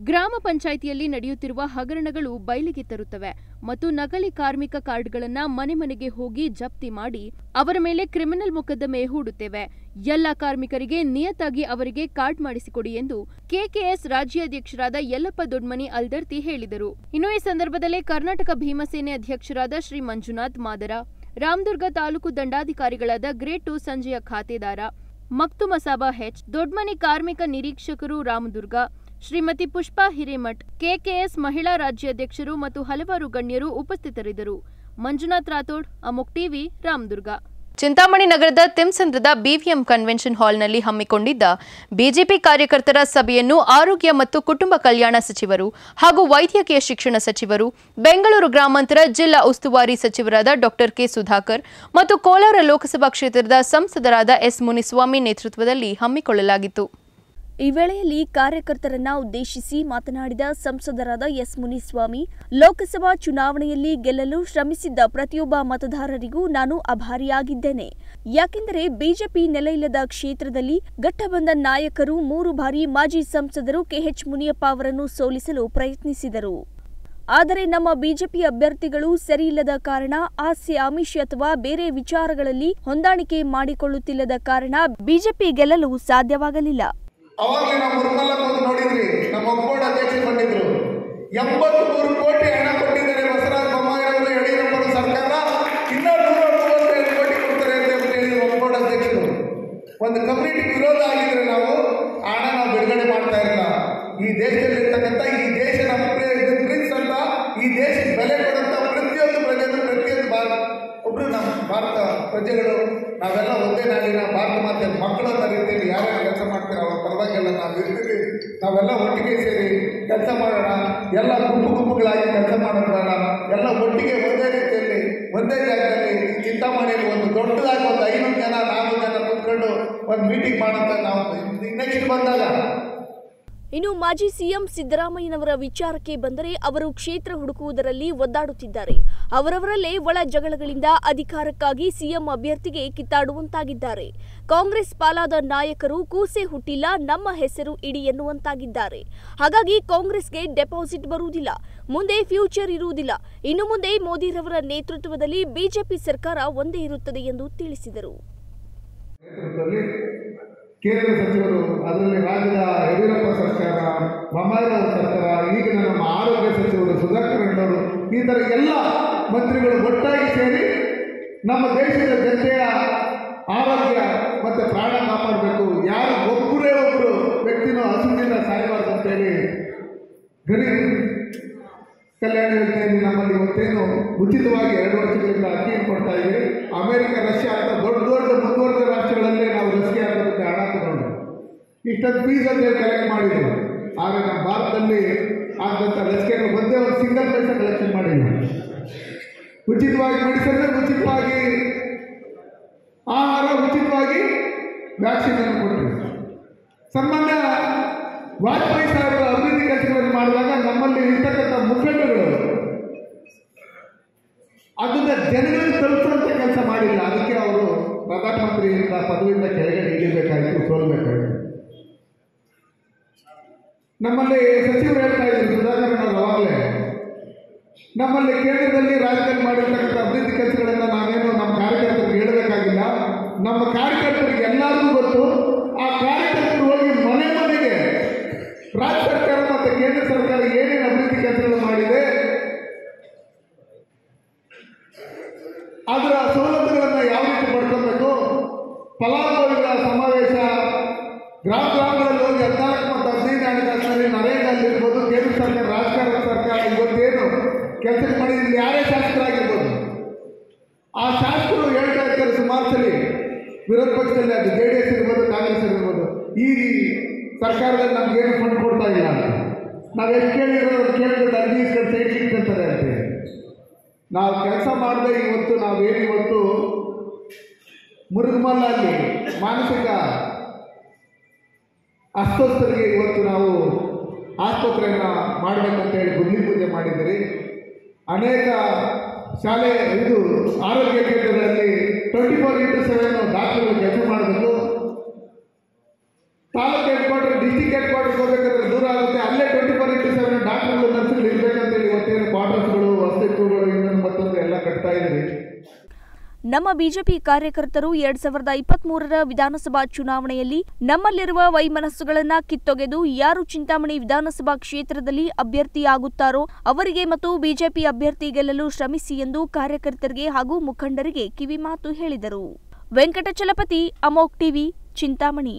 ಗ್ರಾಮ ಪಂಚಾಯಿತಿಯಲ್ಲಿ ನಡೆಯುತ್ತಿರುವ ಹಗರಣಗಳು ಬಯಲಿಗೆ ತರುತ್ತವೆ ಮತ್ತು ನಕಲಿ ಕಾರ್ಮಿಕ ಕಾರ್ಡ್ಗಳನ್ನ ಮನೆ ಮನೆಗೆ ಹೋಗಿ ಜಪ್ತಿ ಮಾಡಿ ಅವರ ಮೇಲೆ ಕ್ರಿಮಿನಲ್ ಮೊಕದ್ದಮೆ ಹೂಡುತ್ತೇವೆ ಎಲ್ಲ ಕಾರ್ಮಿಕರಿಗೆ ನಿಯತ್ತಾಗಿ ಅವರಿಗೆ ಕಾರ್ಡ್ ಮಾಡಿಸಿಕೊಡಿ ಎಂದು ಕೆಕೆಎಸ್ ರಾಜ್ಯಾಧ್ಯಕ್ಷರಾದ ಯಲ್ಲಪ್ಪ ದೊಡ್ಮನಿ ಅಲ್ದರ್ತಿ ಹೇಳಿದರು ಇನ್ನು ಈ ಸಂದರ್ಭದಲ್ಲಿ ಕರ್ನಾಟಕ ಭೀಮಸೇನೆ ಅಧ್ಯಕ್ಷರಾದ ಶ್ರೀ ಮಂಜುನಾಥ್ ಮಾದರ ರಾಮದುರ್ಗ ತಾಲೂಕು ದಂಡಾಧಿಕಾರಿಗಳಾದ ಗ್ರೇಟ್ ಟು ಸಂಜೆಯ ಖಾತೆದಾರ ಮಕ್ತು ಮಸಾಬಾ ಹೆಚ್ ದೊಡ್ಮನಿ ಕಾರ್ಮಿಕ ನಿರೀಕ್ಷಕರು ರಾಮದುರ್ಗ ಶ್ರೀಮತಿ ಪುಷ್ಪಾ ಹಿರೇಮಠ್ ಕೆಕೆಎಸ್ ಮಹಿಳಾ ರಾಜ್ಯಾಧ್ಯಕ್ಷರು ಮತ್ತು ಹಲವಾರು ಗಣ್ಯರು ಉಪಸ್ಥಿತರಿದ್ದರು ಮಂಜುನಾಥ್ ರಾಥೋಡ್ ಅಮೋಕ್ ಟಿವಿ ರಾಮದುರ್ಗ ಚಿಂತಾಮಣಿ ನಗರದ ತಿಮ್ಸಂದ್ರದ ಬಿವಿಎಂ ಕನ್ವೆನ್ಷನ್ ಹಾಲ್ನಲ್ಲಿ ಹಮ್ಮಿಕೊಂಡಿದ್ದ ಬಿಜೆಪಿ ಕಾರ್ಯಕರ್ತರ ಸಭೆಯನ್ನು ಆರೋಗ್ಯ ಮತ್ತು ಕುಟುಂಬ ಕಲ್ಯಾಣ ಸಚಿವರು ಹಾಗೂ ವೈದ್ಯಕೀಯ ಶಿಕ್ಷಣ ಸಚಿವರು ಬೆಂಗಳೂರು ಗ್ರಾಮಾಂತರ ಜಿಲ್ಲಾ ಉಸ್ತುವಾರಿ ಸಚಿವರಾದ ಡಾಕ್ಟರ್ ಕೆ ಸುಧಾಕರ್ ಮತ್ತು ಕೋಲಾರ ಲೋಕಸಭಾ ಕ್ಷೇತ್ರದ ಸಂಸದರಾದ ಎಸ್ ಮುನಿಸ್ವಾಮಿ ನೇತೃತ್ವದಲ್ಲಿ ಹಮ್ಮಿಕೊಳ್ಳಲಾಗಿತ್ತು ಈ ವೇಳೆಯಲ್ಲಿ ಕಾರ್ಯಕರ್ತರನ್ನ ಉದ್ದೇಶಿಸಿ ಮಾತನಾಡಿದ ಸಂಸದರಾದ ಎಸ್ ಮುನಿಸ್ವಾಮಿ ಲೋಕಸಭಾ ಚುನಾವಣೆಯಲ್ಲಿ ಗೆಲ್ಲಲು ಶ್ರಮಿಸಿದ್ದ ಪ್ರತಿಯೊಬ್ಬ ಮತದಾರರಿಗೂ ನಾನು ಅಭಾರಿಯಾಗಿದ್ದೇನೆ ಯಾಕೆಂದರೆ ಬಿಜೆಪಿ ನೆಲೆಯಿಲ್ಲದ ಕ್ಷೇತ್ರದಲ್ಲಿ ಗಟ್ಟಬಂದ ನಾಯಕರು ಮೂರು ಬಾರಿ ಮಾಜಿ ಸಂಸದರು ಕೆಎಚ್ ಮುನಿಯಪ್ಪ ಅವರನ್ನು ಸೋಲಿಸಲು ಪ್ರಯತ್ನಿಸಿದರು ಆದರೆ ನಮ್ಮ ಬಿಜೆಪಿ ಅಭ್ಯರ್ಥಿಗಳು ಸರಿಯಿಲ್ಲದ ಕಾರಣ ಆಸೆ ಆಮಿಷ ಅಥವಾ ಬೇರೆ ವಿಚಾರಗಳಲ್ಲಿ ಹೊಂದಾಣಿಕೆ ಮಾಡಿಕೊಳ್ಳುತ್ತಿಲ್ಲದ ಕಾರಣ ಬಿಜೆಪಿ ಗೆಲ್ಲಲು ಸಾಧ್ಯವಾಗಲಿಲ್ಲ ಅವಾಗಲೇ ನಾವು ಮುರುಮಲ್ಲ ಹೋಗಿ ನೋಡಿದ್ವಿ ನಮ್ಮ ಒಕ್ಕೋಡ್ ಅಧ್ಯಕ್ಷರು ಬಂದಿದ್ರು ಎಂಬತ್ತು ಮೂರು ಕೋಟಿ ಹಣ ಕೊಟ್ಟಿದ್ದಾರೆ ಬಸವರಾಜ ಬೊಮ್ಮಾಯಿರವರು ಯಡಿಯೂರಪ್ಪನ ಸರ್ಕಾರ ಇನ್ನೂ ನೂರ ಮೂವತ್ತೈದು ಕೋಟಿ ಕೊಡ್ತಾರೆ ಅಂತ ಹೇಳ್ಬಿಟ್ಟು ಹೇಳಿದ್ರು ಒಕ್ಕೋಡ್ ಅಧ್ಯಕ್ಷರು ಒಂದು ಕಮ್ಯುನಿಟಿ ವಿರೋಧ ಆಗಿದ್ರೆ ನಾವು ಆ ಹಣ ನಾವು ಬಿಡುಗಡೆ ಮಾಡ್ತಾ ಇರಲಿಲ್ಲ ಈ ದೇಶದಲ್ಲಿ ಇರ್ತಕ್ಕಂಥ ಈ ದೇಶ ನಮ್ಮ ಪ್ರಿನ್ಸ್ ಅಂತ ಈ ದೇಶಕ್ಕೆ ಬೆಲೆ ಕೊಡುವಂಥ ಪ್ರತಿಯೊಂದು ಪ್ರಜೆಗಳು ಪ್ರತಿಯೊಂದು ಭಾರತ ಒಬ್ರು ನಮ್ಮ ಭಾರತ ಪ್ರಜೆಗಳು ನಾವೆಲ್ಲ ಒಂದೇ ನಾಡಿನ ಭಾರತ ಮಾತೆ ಮಕ್ಕಳು ಅನ್ನೋ ರೀತಿಯಲ್ಲಿ ಯಾರ್ಯಾರು ಕೆಲಸ ಮಾಡ್ತಾರೆ ಅವ್ರ ಪರವಾಗಿಲ್ಲ ನಾವು ಇರ್ತೀವಿ ನಾವೆಲ್ಲ ಒಟ್ಟಿಗೆ ಸೇರಿ ಕೆಲಸ ಮಾಡೋಣ ಎಲ್ಲ ಗುಂಪು ಗುಂಪುಗಳಾಗಿ ಕೆಲಸ ಮಾಡೋಣ ಬೇಡ ಎಲ್ಲ ಒಟ್ಟಿಗೆ ಒಂದೇ ರೀತಿಯಲ್ಲಿ ಒಂದೇ ಜಾಗದಲ್ಲಿ ಈ ಚಿಂತಾಮಣಿಯಲ್ಲಿ ಒಂದು ದೊಡ್ಡದಾಗಿ ಒಂದು ಐನೂರು ಜನ ನಾಲ್ಕು ಜನ ಕೂತ್ಕೊಂಡು ಒಂದು ಮೀಟಿಂಗ್ ಮಾಡೋಂಥ ನಾವು ನೆಕ್ಸ್ಟ್ ಬಂದಾಗ ಇನ್ನು ಮಾಜಿ ಸಿಎಂ ಸಿದ್ದರಾಮಯ್ಯನವರ ವಿಚಾರಕ್ಕೆ ಬಂದರೆ ಅವರು ಕ್ಷೇತ್ರ ಹುಡುಕುವುದರಲ್ಲಿ ಒದ್ದಾಡುತ್ತಿದ್ದಾರೆ ಅವರವರಲ್ಲೇ ಒಳ ಜಗಳಗಳಿಂದ ಅಧಿಕಾರಕ್ಕಾಗಿ ಸಿಎಂ ಅಭ್ಯರ್ಥಿಗೆ ಕಿತ್ತಾಡುವಂತಾಗಿದ್ದಾರೆ ಕಾಂಗ್ರೆಸ್ ಪಾಲಾದ ನಾಯಕರು ಕೂಸೆ ಹುಟ್ಟಿಲ್ಲ ನಮ್ಮ ಹೆಸರು ಇಡಿ ಎನ್ನುವಂತಾಗಿದ್ದಾರೆ ಹಾಗಾಗಿ ಕಾಂಗ್ರೆಸ್ಗೆ ಡೆಪಾಸಿಟ್ ಬರುವುದಿಲ್ಲ ಮುಂದೆ ಫ್ಯೂಚರ್ ಇರುವುದಿಲ್ಲ ಇನ್ನು ಮುಂದೆ ಮೋದಿರವರ ನೇತೃತ್ವದಲ್ಲಿ ಬಿಜೆಪಿ ಸರ್ಕಾರ ಒಂದೇ ಇರುತ್ತದೆ ಎಂದು ತಿಳಿಸಿದರು ನೇತೃತ್ವದಲ್ಲಿ ಕೇಂದ್ರ ಸಚಿವರು ಅದರಲ್ಲಿ ರಾಜ್ಯದ ಯಡಿಯೂರಪ್ಪ ಸರ್ಕಾರ ಬೊಮ್ಮಾಯಿರವರ ಸರ್ಕಾರ ಈಗಿನ ನಮ್ಮ ಆರೋಗ್ಯ ಸಚಿವರು ಸುಧಾಕರ್ ರೆಡ್ಡವರು ಈ ಥರ ಎಲ್ಲ ಮಂತ್ರಿಗಳು ಒಟ್ಟಾಗಿ ಸೇರಿ ನಮ್ಮ ದೇಶದ ಜನತೆಯ ಆರೋಗ್ಯ ಮತ್ತು ಪ್ರಾಣ ಕಾಪಾಡಬೇಕು ಯಾರು ಒಬ್ಬರೇ ಒಬ್ಬರು ವ್ಯಕ್ತಿನೂ ಹಸುವಿನಿಂದ ಸಾಯಬಾರ್ದು ಅಂತೇಳಿ ಗರೀಬ್ ಕಲ್ಯಾಣ ಯೋಜನೆಯಲ್ಲಿ ನಮ್ಮಲ್ಲಿ ಇವತ್ತೇನು ಉಚಿತವಾಗಿ ಎರಡು ವರ್ಷಗಳಿಂದ ಅಕ್ಕಿಯನ್ನು ಕೊಡ್ತಾ ಇದ್ದೀವಿ ಅಮೆರಿಕ ರಷ್ಯಾ ಅಂತ ದೊಡ್ಡ ದೊಡ್ಡ ಮುಂದುವರೆದ ರಾಷ್ಟ್ರಗಳಲ್ಲೇ ನಾವು ಲಸಿಕೆ ಹಾಕೋದಕ್ಕೆ ಹಣ ತಗೊಂಡು ಇಷ್ಟೊಂದು ಫೀಸ್ ಅಂತ ಹೇಳಿ ಕಲೆಕ್ಟ್ ಮಾಡಿದ್ರು ಆದರೆ ನಮ್ಮ ಭಾರತದಲ್ಲಿ ಆದಂಥ ಲಸಿಕೆಗಳು ಒಂದೇ ಒಂದು ಸಿಂಗಲ್ ಪೈಸೆ ಕಲೆಕ್ಷನ್ ಮಾಡಿಲ್ಲ ಉಚಿತವಾಗಿ ಮೆಡಿಸನ್ ಉಚಿತವಾಗಿ ಆಹಾರ ಉಚಿತವಾಗಿ ವ್ಯಾಕ್ಸಿನ್ ಅನ್ನು ಕೊಟ್ಟಿವಿ ಸಾಮಾನ್ಯ ವಾಜಪೇಯಿ ಸಾಹೇಬರು ಅಭಿವೃದ್ಧಿ ಕೆಲಸಗಳನ್ನು ಮಾಡಿದಾಗ ನಮ್ಮಲ್ಲಿ ಇರ್ತಕ್ಕಂಥ ಮುಖಂಡಗಳು ಅದನ್ನ ಜನಗಳಿಗೆ ತಲುಪುವಂಥ ಕೆಲಸ ಮಾಡಿಲ್ಲ ಅದಕ್ಕೆ ಅವರು ಪ್ರಧಾನಮಂತ್ರಿಯಿಂದ ಪದವಿಯಿಂದ ಕೆಳಗಡೆ ಇಳಿಬೇಕಾಯಿತು ಸೋಲ್ಬೇಕಾಯಿತು ನಮ್ಮಲ್ಲಿ ಸಚಿವರು ಹೇಳ್ತಾ ಇದ್ರು ಸುಧಾಕರ್ ಅವರು ಅವಾಗಲೇ ನಮ್ಮಲ್ಲಿ ಕೇಂದ್ರದಲ್ಲಿ ರಾಜ್ಯದಲ್ಲಿ ಮಾಡಿರ್ತಕ್ಕಂಥ ಅಭಿವೃದ್ಧಿ ಕೆಲಸಗಳನ್ನು ನಾವೇನು ನಮ್ಮ ಕಾರ್ಯಕರ್ತರಿಗೆ ಹೇಳಬೇಕಾಗಿಲ್ಲ ನಮ್ಮ ಕಾರ್ಯಕರ್ತರಿಗೆ ಎಲ್ಲರಿಗೂ ಗೊತ್ತು ಆ ಕಾರ್ಯಕರ್ತರು ಹೋಗಿ ಮನೆ ಮನೆಗೆ ರಾಜ್ಯ ಸರ್ಕಾರ ಮತ್ತು ಕೇಂದ್ರ ಸರ್ಕಾರ ಏನೇನು ಅಭಿವೃದ್ಧಿ ಕೆಲಸಗಳು ಮಾಡಿದೆ ಅದರ ಸವಲತ್ತುಗಳನ್ನು ಯಾವ ರೀತಿ ಪಡ್ಕೊಬೇಕು ಫಲಾನುಭವಿಗಳ ಸಮಾವೇಶ ಗ್ರಾಮ ಗ್ರಾಮಗಳಲ್ಲಿ ಹೋಗಿ ಹದಿನಾಲ್ಕು ಮತ್ತು ಹದಿನೈದು ಹಣಕಾಸಿನಲ್ಲಿ ನರೇಗಾದಲ್ಲಿ ಇರ್ಬೋದು ಕೇಂದ್ರ ಸರ್ಕಾರ ರಾಜಕಾರಣ ಸರ್ಕಾರ ಇವತ್ತೇನು ಕೆಲಸ ಮಾಡಿದ್ರೆ ಯಾರೇ ಶಾಸಕರಾಗಿರ್ಬೋದು ಆ ಶಾಸಕರು ಹೇಳ್ತಾ ಇರ್ತಾರೆ ಸುಮಾರು ಸಲ ವಿರೋಧ ಪಕ್ಷದಲ್ಲಿ ಅದು ಜೆ ಡಿ ಎಸ್ ಇರ್ಬೋದು ಕಾಂಗ್ರೆಸ್ ಇರ್ಬೋದು ಈ ಸರ್ಕಾರದಲ್ಲಿ ನಮ್ಗೇನು ಫಂಡ್ ಕೊಡ್ತಾ ಇಲ್ಲ ಅಂತ ನಾವು ಎಷ್ಟು ಕೇಳಿರೋ ಕೇಳಿದ್ರೆ ಅರ್ಜಿ ಇಸ್ಕೊಂಡು ಸೈಡ್ ಸಿಗ್ತಾರೆ ಅಂತ ಹೇಳಿ. ನಾವು ಕೆಲಸ ಮಾಡದೆ ಇವತ್ತು ನಾವೇನು ಇವತ್ತು ಮುರುಗಮಲ್ಲಲ್ಲಿ ಮಾನಸಿಕ ಅಸ್ವಸ್ಥರಿಗೆ ಇವತ್ತು ನಾವು ಆಸ್ಪತ್ರೆಯನ್ನು ಮಾಡಬೇಕಂತ ಹೇಳಿ ಗುದ್ಲಿ ಪೂಜೆ ಮಾಡಿದ್ದೀರಿ ಅನೇಕ ಶಾಲೆ ಇದು ಆರೋಗ್ಯ ಕೇಂದ್ರಗಳಲ್ಲಿ ಟ್ವೆಂಟಿ ಫೋರ್ ಇಂಟು ಸೆವೆನ್ ಡಾಕ್ಟರ್ಗಳು ಕೆಲಸ ಮಾಡಬೇಕು taluk head quarter district head ಕ್ವಾರ್ಟರ್ಗೆ ಹೋಗಬೇಕಾದ್ರೆ ದೂರ ಆಗುತ್ತೆ ಅಲ್ಲೇ ಟ್ವೆಂಟಿ ಫೋರ್ ನಮ್ಮ ಬಿಜೆಪಿ ಕಾರ್ಯಕರ್ತರು ಎರಡ್ ಸಾವಿರದ ಇಪ್ಪತ್ತ್ ಮೂರರ ವಿಧಾನಸಭಾ ಚುನಾವಣೆಯಲ್ಲಿ ನಮ್ಮಲ್ಲಿರುವ ವೈಮನಸ್ಸುಗಳನ್ನ ಕಿತ್ತೊಗೆದು ಯಾರು ಚಿಂತಾಮಣಿ ವಿಧಾನಸಭಾ ಕ್ಷೇತ್ರದಲ್ಲಿ ಅಭ್ಯರ್ಥಿಯಾಗುತ್ತಾರೋ ಅವರಿಗೆ ಮತ್ತು ಬಿಜೆಪಿ ಅಭ್ಯರ್ಥಿ ಗೆಲ್ಲಲು ಶ್ರಮಿಸಿ ಎಂದು ಕಾರ್ಯಕರ್ತರಿಗೆ ಹಾಗೂ ಮುಖಂಡರಿಗೆ ಕಿವಿಮಾತು ಹೇಳಿದರು ವೆಂಕಟಚಲಪತಿ ಅಮೋಕ್ ಟಿವಿ ಚಿಂತಾಮಣಿ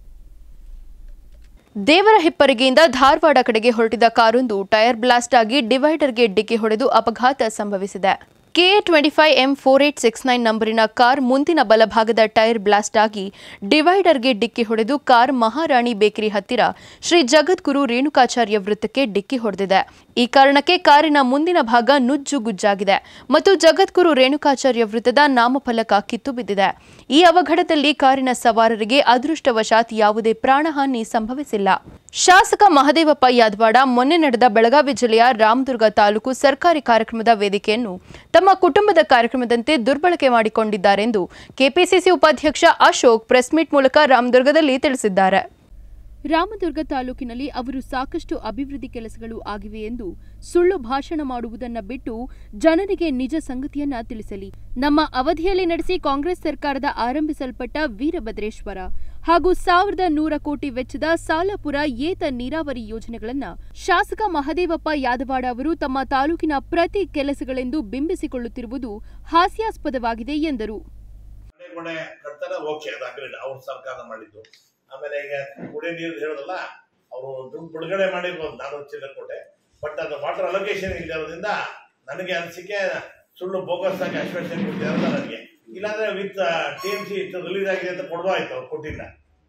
ದೇವರ ಹೆಪ್ಪರಿಗೆಯಿಂದ ಧಾರವಾಡ ಕಡೆಗೆ ಹೊರಟಿದ ಕಾರೊಂದು ಟೈರ್ ಬ್ಲಾಸ್ಟ್ ಆಗಿ ಡಿವೈಡರ್ಗೆ ಡಿಕ್ಕಿ ಹೊಡೆದು ಅಪಘಾತ ಸಂಭವಿಸಿದೆ K twenty five M four eight six nine ನಂಬರಿನ ಕಾರ್ ಮುಂದಿನ ಬಲಭಾಗದ ಟೈರ್ ಬ್ಲಾಸ್ಟ್ ಆಗಿ ಡಿವೈಡರ್ಗೆ ಡಿಕ್ಕಿ ಹೊಡೆದು ಕಾರ್ ಮಹಾರಾಣಿ ಬೇಕರಿ ಹತ್ತಿರ ಶ್ರೀ ಜಗದ್ಗುರು ರೇಣುಕಾಚಾರ್ಯ ವೃತ್ತಕ್ಕೆ ಡಿಕ್ಕಿ ಹೊಡೆದಿದೆ ಈ ಕಾರಣಕ್ಕೆ ಕಾರಿನ ಮುಂದಿನ ಭಾಗ ನುಜ್ಜುಗುಜ್ಜಾಗಿದೆ ಮತ್ತು ಜಗದ್ಗುರು ರೇಣುಕಾಚಾರ್ಯ ವೃತ್ತದ ನಾಮಫಲಕ ಕಿತ್ತು ಬಿದ್ದಿದೆ ಈ ಅವಘಡದಲ್ಲಿ ಕಾರಿನ ಸವಾರರಿಗೆ ಅದೃಷ್ಟವಶಾತ್ ಯಾವುದೇ ಪ್ರಾಣಹಾನಿ ಸಂಭವಿಸಿಲ್ಲ ಶಾಸಕ ಮಹದೇವಪ್ಪ ಯಾದವಾಡ ಮೊನ್ನೆ ನಡೆದ ಬೆಳಗಾವಿ ಜಿಲ್ಲೆಯ ರಾಮದುರ್ಗ ತಾಲೂಕು ಸರ್ಕಾರಿ ಕಾರ್ಯಕ್ರಮದ ವೇದಿಕೆಯನ್ನು ತಮ್ಮ ಕುಟುಂಬದ ಕಾರ್ಯಕ್ರಮದಂತೆ ದುರ್ಬಳಕೆ ಮಾಡಿಕೊಂಡಿದ್ದಾರೆಂದು ಕೆಪಿಸಿಸಿ ಉಪಾಧ್ಯಕ್ಷ ಅಶೋಕ್ ಪ್ರೆಸ್ ಮೀಟ್ ಮೂಲಕ ರಾಮದುರ್ಗದಲ್ಲಿ ತಿಳಿಸಿದ್ದಾರೆ ರಾಮದುರ್ಗ ತಾಲೂಕಿನಲ್ಲಿ ಅವರು ಸಾಕಷ್ಟು ಅಭಿವೃದ್ಧಿ ಕೆಲಸಗಳು ಆಗಿವೆ ಎಂದು ಸುಳ್ಳು ಭಾಷಣ ಮಾಡುವುದನ್ನ ಬಿಟ್ಟು ಜನರಿಗೆ ನಿಜ ಸಂಗತಿಯನ್ನ ತಿಳಿಸಲಿ ನಮ್ಮ ಅವಧಿಯಲ್ಲಿ ನಡೆಸಿ ಕಾಂಗ್ರೆಸ್ ಸರ್ಕಾರದ ಆರಂಭಿಸಲ್ಪಟ್ಟ ವೀರಭದ್ರೇಶ್ವರ ಹಾಗೂ ಸಾವಿರದ ನೂರ ಕೋಟಿ ವೆಚ್ಚದ ಸಾಲಪುರ ಏತ ನೀರಾವರಿ ಯೋಜನೆಗಳನ್ನ ಶಾಸಕ ಮಹದೇವಪ್ಪ ಯಾದವಾಡ ಅವರು ತಮ್ಮ ತಾಲೂಕಿನ ಪ್ರತಿ ಕೆಲಸಗಳೆಂದು ಬಿಂಬಿಸಿಕೊಳ್ಳುತ್ತಿರುವುದು ಹಾಸ್ಯಾಸ್ಪದವಾಗಿದೆ ಎಂದರು ಕೊನೆ ಕಟ್ತಾರೆ ಓಕೆ ಅದು ಅಗ್ರೇಡ್ ಅವ್ರ ಸರ್ಕಾರ ಮಾಡಿದ್ದು ಆಮೇಲೆ ಈಗ ಕುಡಿಯೋ ನೀರು ಹೇಳೋದಲ್ಲ ಅವರು ದುಡ್ಡು ಬಿಡುಗಡೆ ಮಾಡಿರ್ಬೋದು ನಾನು ಚಿಲ್ಲಕೋಟೆ ಬಟ್ ಅದು ವಾಟರ್ ಅಲೋಕೇಶನ್ ಇರೋದ್ರಿಂದ ನನಗೆ ಅನಿಸಿಕೆ ಸುಳ್ಳು ಬೋಗಸ್ ಆಗಿ ಅಶ್ವೇಷನ್ ಕೊಟ್ಟಿದ್ದಾರೆ ಅಂತ ನನಗೆ ಇಲ್ಲಾಂದ್ರೆ ವಿತ್ ಟಿ ಎಮ್ ಸಿ ಇಷ್ಟು ರಿಲೀಸ್ ಆಗಿದೆ ಅಂತ ಕೊಡ್ಬೋದಾಯ್ತು ಅವ್ರು ಕೊಟ್ಟಿಲ್ಲ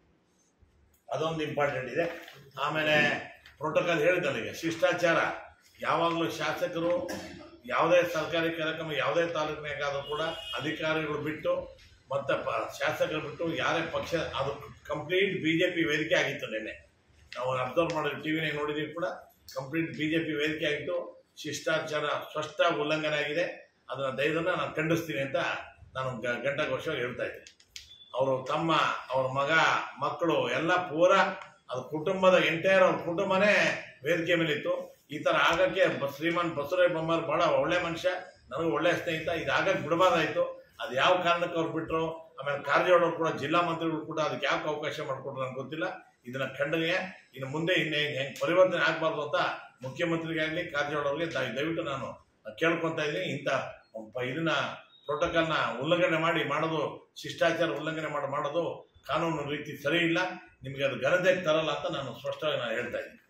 ಅದೊಂದು ಇಂಪಾರ್ಟೆಂಟ್ ಇದೆ ಆಮೇಲೆ ಪ್ರೋಟೋಕಾಲ್ ಹೇಳಿದ್ದಲ್ಲ ಈಗ ಶಿಷ್ಟಾಚಾರ ಯಾವಾಗಲೂ ಶಾಸಕರು ಯಾವುದೇ ಸರ್ಕಾರಿ ಕಾರ್ಯಕ್ರಮ ಯಾವುದೇ ತಾಲೂಕಿನಾಗಾದರೂ ಕೂಡ ಅಧಿಕಾರಿಗಳು ಬಿಟ್ಟು ಮತ್ತು ಪ ಶಾಸಕರು ಬಿಟ್ಟು ಯಾರೇ ಪಕ್ಷ ಅದು ಕಂಪ್ಲೀಟ್ ಬಿ ಜೆ ಪಿ ವೇದಿಕೆ ಆಗಿತ್ತು ನಿನ್ನೆ ನಾವು ಅಬ್ಸರ್ವ್ ಮಾಡಿದ್ವಿ ಟಿ ವಿನಾಗ ನೋಡಿದ್ದೀವಿ ಕೂಡ ಕಂಪ್ಲೀಟ್ ಬಿ ಜೆ ಪಿ ವೇದಿಕೆ ಆಗಿತ್ತು ಶಿಷ್ಟಾಚಾರ ಸ್ಪಷ್ಟ ಉಲ್ಲಂಘನೆ ಆಗಿದೆ ಅದನ್ನು ದಯದನ್ನು ನಾನು ಖಂಡಿಸ್ತೀನಿ ಅಂತ ನಾನು ಗ- ಗಂಟಾಘೋಷವಾಗಿ ಹೇಳ್ತಾ ಇದ್ದೆ ಅವರು ತಮ್ಮ ಅವ್ರ ಮಗ ಮಕ್ಕಳು ಎಲ್ಲ ಪೂರ ಅದು ಕುಟುಂಬದ ಎಂಟೈರ್ ಅವ್ರ ಕುಟುಂಬನೇ ವೇದಿಕೆ ಮೇಲೆ ಇತ್ತು ಈ ಥರ ಆಗಕ್ಕೆ ಬ- ಶ್ರೀಮಾನ್ ಬಸವರಾಯ ಬೊಮ್ಮಾರ್ ಬಹಳ ಒಳ್ಳೆ ಮನುಷ್ಯ ನನಗೆ ಒಳ್ಳೆ ಸ್ನೇಹಿತ ಇದು ಆಗಕ್ಕೆ ಬಿಡಬಾರ್ದಾಯ್ತು ಅದು ಯಾವ ಕಾರಣಕ್ಕೆ ಅವ್ರು ಬಿಟ್ಟರು ಆಮೇಲೆ ಕಾರಜೋಳ ಕೂಡ ಜಿಲ್ಲಾ ಮಂತ್ರಿಗಳು ಕೂಡ ಅದಕ್ಕೆ ಯಾಕೆ ಅವಕಾಶ ಮಾಡಿಕೊಟ್ರು ನನಗೆ ಗೊತ್ತಿಲ್ಲ ಇದನ್ನ ಖಂಡನೀಯ ಇನ್ನು ಮುಂದೆ ಇನ್ನೇ ಹೆಂಗೆ ಪರಿವರ್ತನೆ ಆಗಬಾರ್ದು ಅಂತ ಮುಖ್ಯಮಂತ್ರಿಗಾಗಲಿ ಕಾರಜೋಳ ಅವ್ರಿಗೆ ದ- ದಯವಿಟ್ಟು ನಾನು ಕೇಳ್ಕೊತಾ ಇದ್ದೀನಿ ಇಂಥ ಪ- ಇದನ್ನ ಪ್ರೋಟೋಕಾಲ್ನ ಉಲ್ಲಂಘನೆ ಮಾಡಿ ಮಾಡೋದು ಶಿಷ್ಟಾಚಾರ ಉಲ್ಲಂಘನೆ ಮಾಡಿ ಮಾಡೋದು ಕಾನೂನು ರೀತಿ ಸರಿ ಇಲ್ಲ ನಿಮಗೆ ಅದು ಘನತೆಗೆ ತರಲ್ಲ ಅಂತ ನಾನು ಸ್ಪಷ್ಟವಾಗಿ ನಾನು ಹೇಳ್ತಾ ಇದ್ದೀನಿ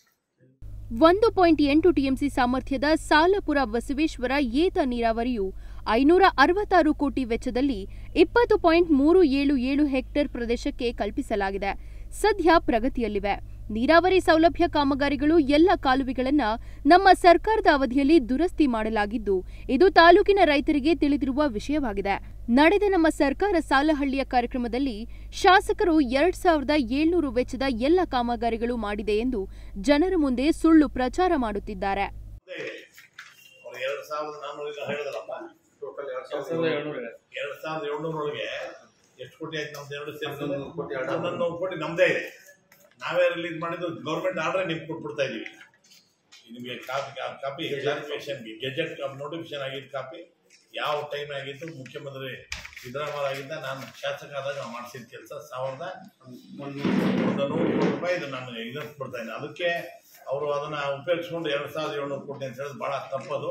ಒಂದು ಪಾಯಿಂಟ್ ಎಂಟು ಟಿಎಂಸಿ ಸಾಮರ್ಥ್ಯದ ಸಾಲಪುರ ಬಸವೇಶ್ವರ ಏತ ನೀರಾವರಿಯು ಐನೂರ ಅರವತ್ತಾರು ಕೋಟಿ ವೆಚ್ಚದಲ್ಲಿ ಇಪ್ಪತ್ತು ಪಾಯಿಂಟ್ ಮೂರು ಏಳು ಏಳು ಹೆಕ್ಟೇರ್ ಪ್ರದೇಶಕ್ಕೆ ಕಲ್ಪಿಸಲಾಗಿದೆ ಸದ್ಯ ಪ್ರಗತಿಯಲ್ಲಿವೆ ನೀರಾವರಿ ಸೌಲಭ್ಯ ಕಾಮಗಾರಿಗಳು ಎಲ್ಲ ಕಾಲುವೆಗಳನ್ನ ನಮ್ಮ ಸರ್ಕಾರದ ಅವಧಿಯಲ್ಲಿ ದುರಸ್ತಿ ಮಾಡಲಾಗಿದ್ದು ಇದು ತಾಲೂಕಿನ ರೈತರಿಗೆ ತಿಳಿದಿರುವ ವಿಷಯವಾಗಿದೆ ನಡೆದ ನಮ್ಮ ಸರ್ಕಾರ ಸಾಲಹಳ್ಳಿಯ ಕಾರ್ಯಕ್ರಮದಲ್ಲಿ ಶಾಸಕರು ಎರಡ್ ಸಾವಿರದ ಏಳ್ನೂರು ವೆಚ್ಚದ ಎಲ್ಲ ಕಾಮಗಾರಿಗಳು ಮಾಡಿದೆ ಎಂದು ಜನರ ಮುಂದೆ ಸುಳ್ಳು ಪ್ರಚಾರ ಮಾಡುತ್ತಿದ್ದಾರೆ ಅವ್ರು ಎರಡು ಸಾವಿರದ ನಾನ್ನೂರು ಈಗ ಹೇಳಿದ್ರಪ್ಪ ಟೋಟಲ್ ಎರಡ್ ಎರಡು ಸಾವಿರದ ಸಾವಿರದ ಏಳ್ನೂರೊಳಗೆ ಎಷ್ಟು ಕೋಟಿ ಆಯ್ತು ನಮ್ದು ಎರಡು ಸೇರಿ ಹನ್ನೊಂದು ಕೋಟಿ ಆರ್ಡರ್. ಹನ್ನೊಂದು ಕೋಟಿ ನಮ್ದೇ ಇದೆ ನಾವೇ ರಿಲೀಸ್ ಮಾಡಿದ್ದು ಗೌರ್ಮೆಂಟ್ ಆರ್ಡರ್ ನಿಮ್ಗೆ ಕೊಟ್ಬಿಡ್ತಾ ಇದೀವಿ ನಿಮಗೆ copy copy clarification gazette notification ಆಗಿದ್ದ ಕಾಪಿ ಯಾವ ಟೈಮ್ ಆಗಿತ್ತು ಮುಖ್ಯಮಂತ್ರಿ ಸಿದ್ದರಾಮಯ್ಯ ಆಗಿದ್ದ ನಾನು ಶಾಸಕ ಆದಾಗ ಮಾಡಿಸಿದ ಕೆಲಸ ಸಾವಿರದ ಒಂದು ನೂರು ಕೋಟಿ ರೂಪಾಯಿ ಇದು ನಾನು ಇದಕ್ಕೆ ಕೊಡ್ತಾ ಇದ್ದೀನಿ ಅದಕ್ಕೆ ಅವರು ಅದನ್ನ ಉಪಯೋಗಿಸ್ಕೊಂಡು ಎರಡು ಸಾವಿರದ ಏಳ್ನೂರು ಕೋಟಿ ಅಂತ ಹೇಳಿದ್ರೆ ಭಾಳ ತಪ್ಪದು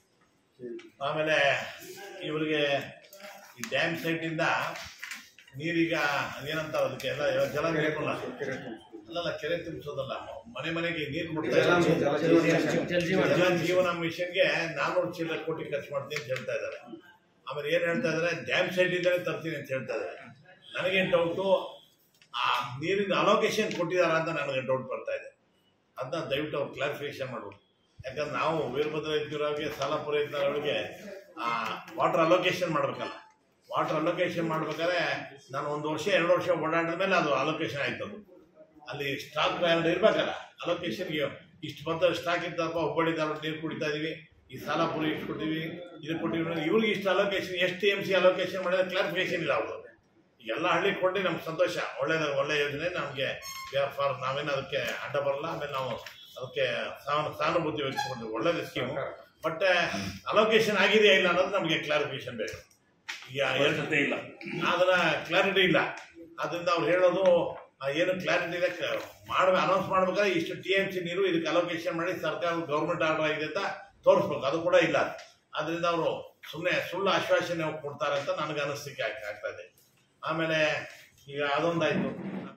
ಆಮೇಲೆ ಇವರಿಗೆ ಈ ಡ್ಯಾಮ್ ಸೈಟಿಂದ ನೀರೀಗ ಏನಂತಾರೆ ಅದಕ್ಕೆ ಎಲ್ಲ ಜಲ ನೀರಲ್ಲ ಅಲ್ಲಲ್ಲ ಕೆರೆ ತುಂಬಿಸೋದಲ್ಲ ಮನೆ ಮನೆಗೆ ನೀರು ಕೊಡ್ತಾ ಜಲ- ಇದ್ದಾರೆ. ಜಲ ಜೀವನ- ಜಲ ಜೀವನ- ಜಲ ಜೀವನ ಮಿಷನ್ಗೆ ನಾನ್ನೂರು ಚೀಲ ಕೋಟಿ ಖರ್ಚು ಮಾಡ್ತೀನಿ ಅಂತ ಹೇಳ್ತಾ ಇದ್ದಾರೆ ಆಮೇಲೆ ಏನ್ ಹೇಳ್ತಾ ಇದ್ದಾರೆ ಡ್ಯಾಮ್ ಸೈಟಿಂದಲೇ ತರ್ತೀನಿ ಅಂತ ಹೇಳ್ತಾ ಇದ್ದಾರೆ ನನಗೇನು ಡೌಟು ಆ ನೀರಿನ ಅಲೋಕೇಶನ್ ಕೊಟ್ಟಿದಾರ ಅಂತ ನನಗೆ ಡೌಟ್ ಬರ್ತಾ ಇದೆ ಅದನ್ನ ದಯವಿಟ್ಟು ಅವ್ರು ಕ್ಲಾರಿಫಿಕೇಶನ್ ಮಾಡ್ಬೇಕು ಯಾಕಂದ್ರೆ ನಾವು ವೀರಭದ್ರ ಇದ್ದವ್ರಿಗೆ ಸಾಲ ಪೂರೈತರವರಿಗೆ ವಾಟರ್ ಅಲೋಕೇಶನ್ ಮಾಡ್ಬೇಕಲ್ಲ ವಾಟರ್ ಅಲೋಕೇಶನ್ ಮಾಡ್ಬೇಕಾದ್ರೆ ನಾನು ಒಂದು ವರ್ಷ ಎರಡು ವರ್ಷ ಓಡಾಡಿದ ಮೇಲೆ ಅದು ಅಲೋಕೇಶನ್ ಆಯ್ತು ಅದು ಅಲ್ಲಿ ಸ್ಟಾಕ್ ಇರ್ಬೇಕಲ್ಲ ಅಲೋಕೇಶನ್ಗೆ ಇಷ್ಟು ಬಂದ ಸ್ಟಾಕ್ ಇದ್ದಪ್ಪ ಹುಬ್ಬಳ್ಳಿ ತಾಲೂಕು ನೀರು ಕುಡಿತಾ ಇದೀವಿ ಈ ಸಾಲ ಪೂರಿ ಇಷ್ಟು ಕೊಟ್ಟಿವಿ ಇದು ಕೊಟ್ಟಿವಿ ಅಂದ್ರೆ ಇವ್ರಿಗೆ ಇಷ್ಟು ಅಲೋಕೇಶನ್ ಎಷ್ಟು ಎಮ್ ಸಿ ಅಲೋಕೇಶನ್ ಮಾಡಿದ್ರೆ ಕ್ಲಾರಿಫಿಕೇಶನ್ ಇಲ್ಲ ಅವರು ಎಲ್ಲ ಹಳ್ಳಿ ಕೊಟ್ಟು ನಮ್ಗೆ ಸಂತೋಷ ಒಳ್ಳೇದ ಒಳ್ಳೆ ಯೋಜನೆ ನಮಗೆ ಫಾರ್ ನಾವೇನು ಅದಕ್ಕೆ ಅಡ್ಡ ಬರಲ್ಲ ಆಮೇಲೆ ನಾವು ಅದಕ್ಕೆ ಸಾನು ಸಾನುಭೂತಿ ವ್ಯಕ್ತಪಡ್ತೀವಿ ಒಳ್ಳೇದು ಸ್ಕೀಮು ಬಟ್ ಅಲೋಕೇಶನ್ ಆಗಿದೆಯಾ ಇಲ್ಲ ಅನ್ನೋದು ನಮಗೆ ಕ್ಲಾರಿಫಿಕೇಶನ್ ಬೇಕು ಈಗ ಎರಡು ಇಲ್ಲ ಅದನ್ನ ಕ್ಲಾರಿಟಿ ಇಲ್ಲ ಅದರಿಂದ ಅವ್ರು ಹೇಳೋದು ಆ, ಏನು ಕ್ಲಾರಿಟಿ ಇದೆ ಮಾಡ್ಬೇಕು ಅನೌನ್ಸ್ ಮಾಡ್ಬೇಕಾದ್ರೆ ಇಷ್ಟು ಟಿ ಎಮ್ ಸಿ ನೀರು ಇದಕ್ಕೆ ಅಲೋಕೇಶನ್ ಮಾಡಿ ಸರ್ಕಾರ ಗೌರ್ಮೆಂಟ್ ಆರ್ಡರ್ ಆಗಿದೆ ಅಂತ ತೋರಿಸ್ಬೇಕು ಅದು ಕೂಡ ಇಲ್ಲ ಅದರಿಂದ ಅವರು ಸುಮ್ಮನೆ ಸುಳ್ಳು ಆಶ್ವಾಸನೆ ಕೊಡ್ತಾರೆ ಅಂತ ನನಗೆ ಅನಿಸ್ಲಿಕ್ಕೆ ಆಗ್- ಆಗ್ತಾ ಇದೆ ಆಮೇಲೆ ಈಗ ಅದೊಂದಾಯ್ತು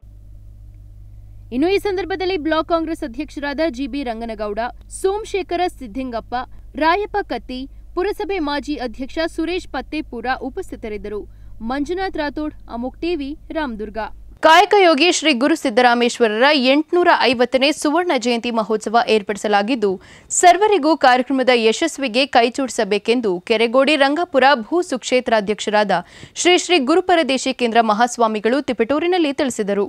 ಇನ್ನು ಈ ಸಂದರ್ಭದಲ್ಲಿ ಬ್ಲಾಕ್ ಕಾಂಗ್ರೆಸ್ ಅಧ್ಯಕ್ಷರಾದ ಜಿಬಿ ರಂಗನಗೌಡ ಸೋಮಶೇಖರ ಸಿದ್ದಿಂಗಪ್ಪ ರಾಯಪ್ಪ ಕತ್ತಿ ಪುರಸಭೆ ಮಾಜಿ ಅಧ್ಯಕ್ಷ ಸುರೇಶ್ ಪತ್ತೇಪುರ ಉಪಸ್ಥಿತರಿದ್ದರು ಮಂಜುನಾಥ್ ರಾಥೋಡ್ ಅಮುಕ್ ಟಿವಿ ರಾಮದುರ್ಗ ಕಾಯಕ ಯೋಗಿ ಶ್ರೀ ಗುರು ಸಿದ್ದರಾಮೇಶ್ವರರ ಎಂಟುನೂರ ಐವತ್ತನೇ ಸುವರ್ಣ ಜಯಂತಿ ಮಹೋತ್ಸವ ಏರ್ಪಡಿಸಲಾಗಿದ್ದು ಸರ್ವರಿಗೂ ಕಾರ್ಯಕ್ರಮದ ಯಶಸ್ವಿಗೆ ಕೈಜೋಡಿಸಬೇಕೆಂದು ಕೆರೆಗೋಡಿ ರಂಗಾಪುರ ಭೂ ಸುಕ್ಷೇತ್ರಾಧ್ಯಕ್ಷರಾದ ಶ್ರೀ ಶ್ರೀ ಗುರುಪರದೇಶಿ ಕೇಂದ್ರ ಮಹಾಸ್ವಾಮಿಗಳು ತಿಪಟೂರಿನಲ್ಲಿ ತಿಳಿಸಿದರು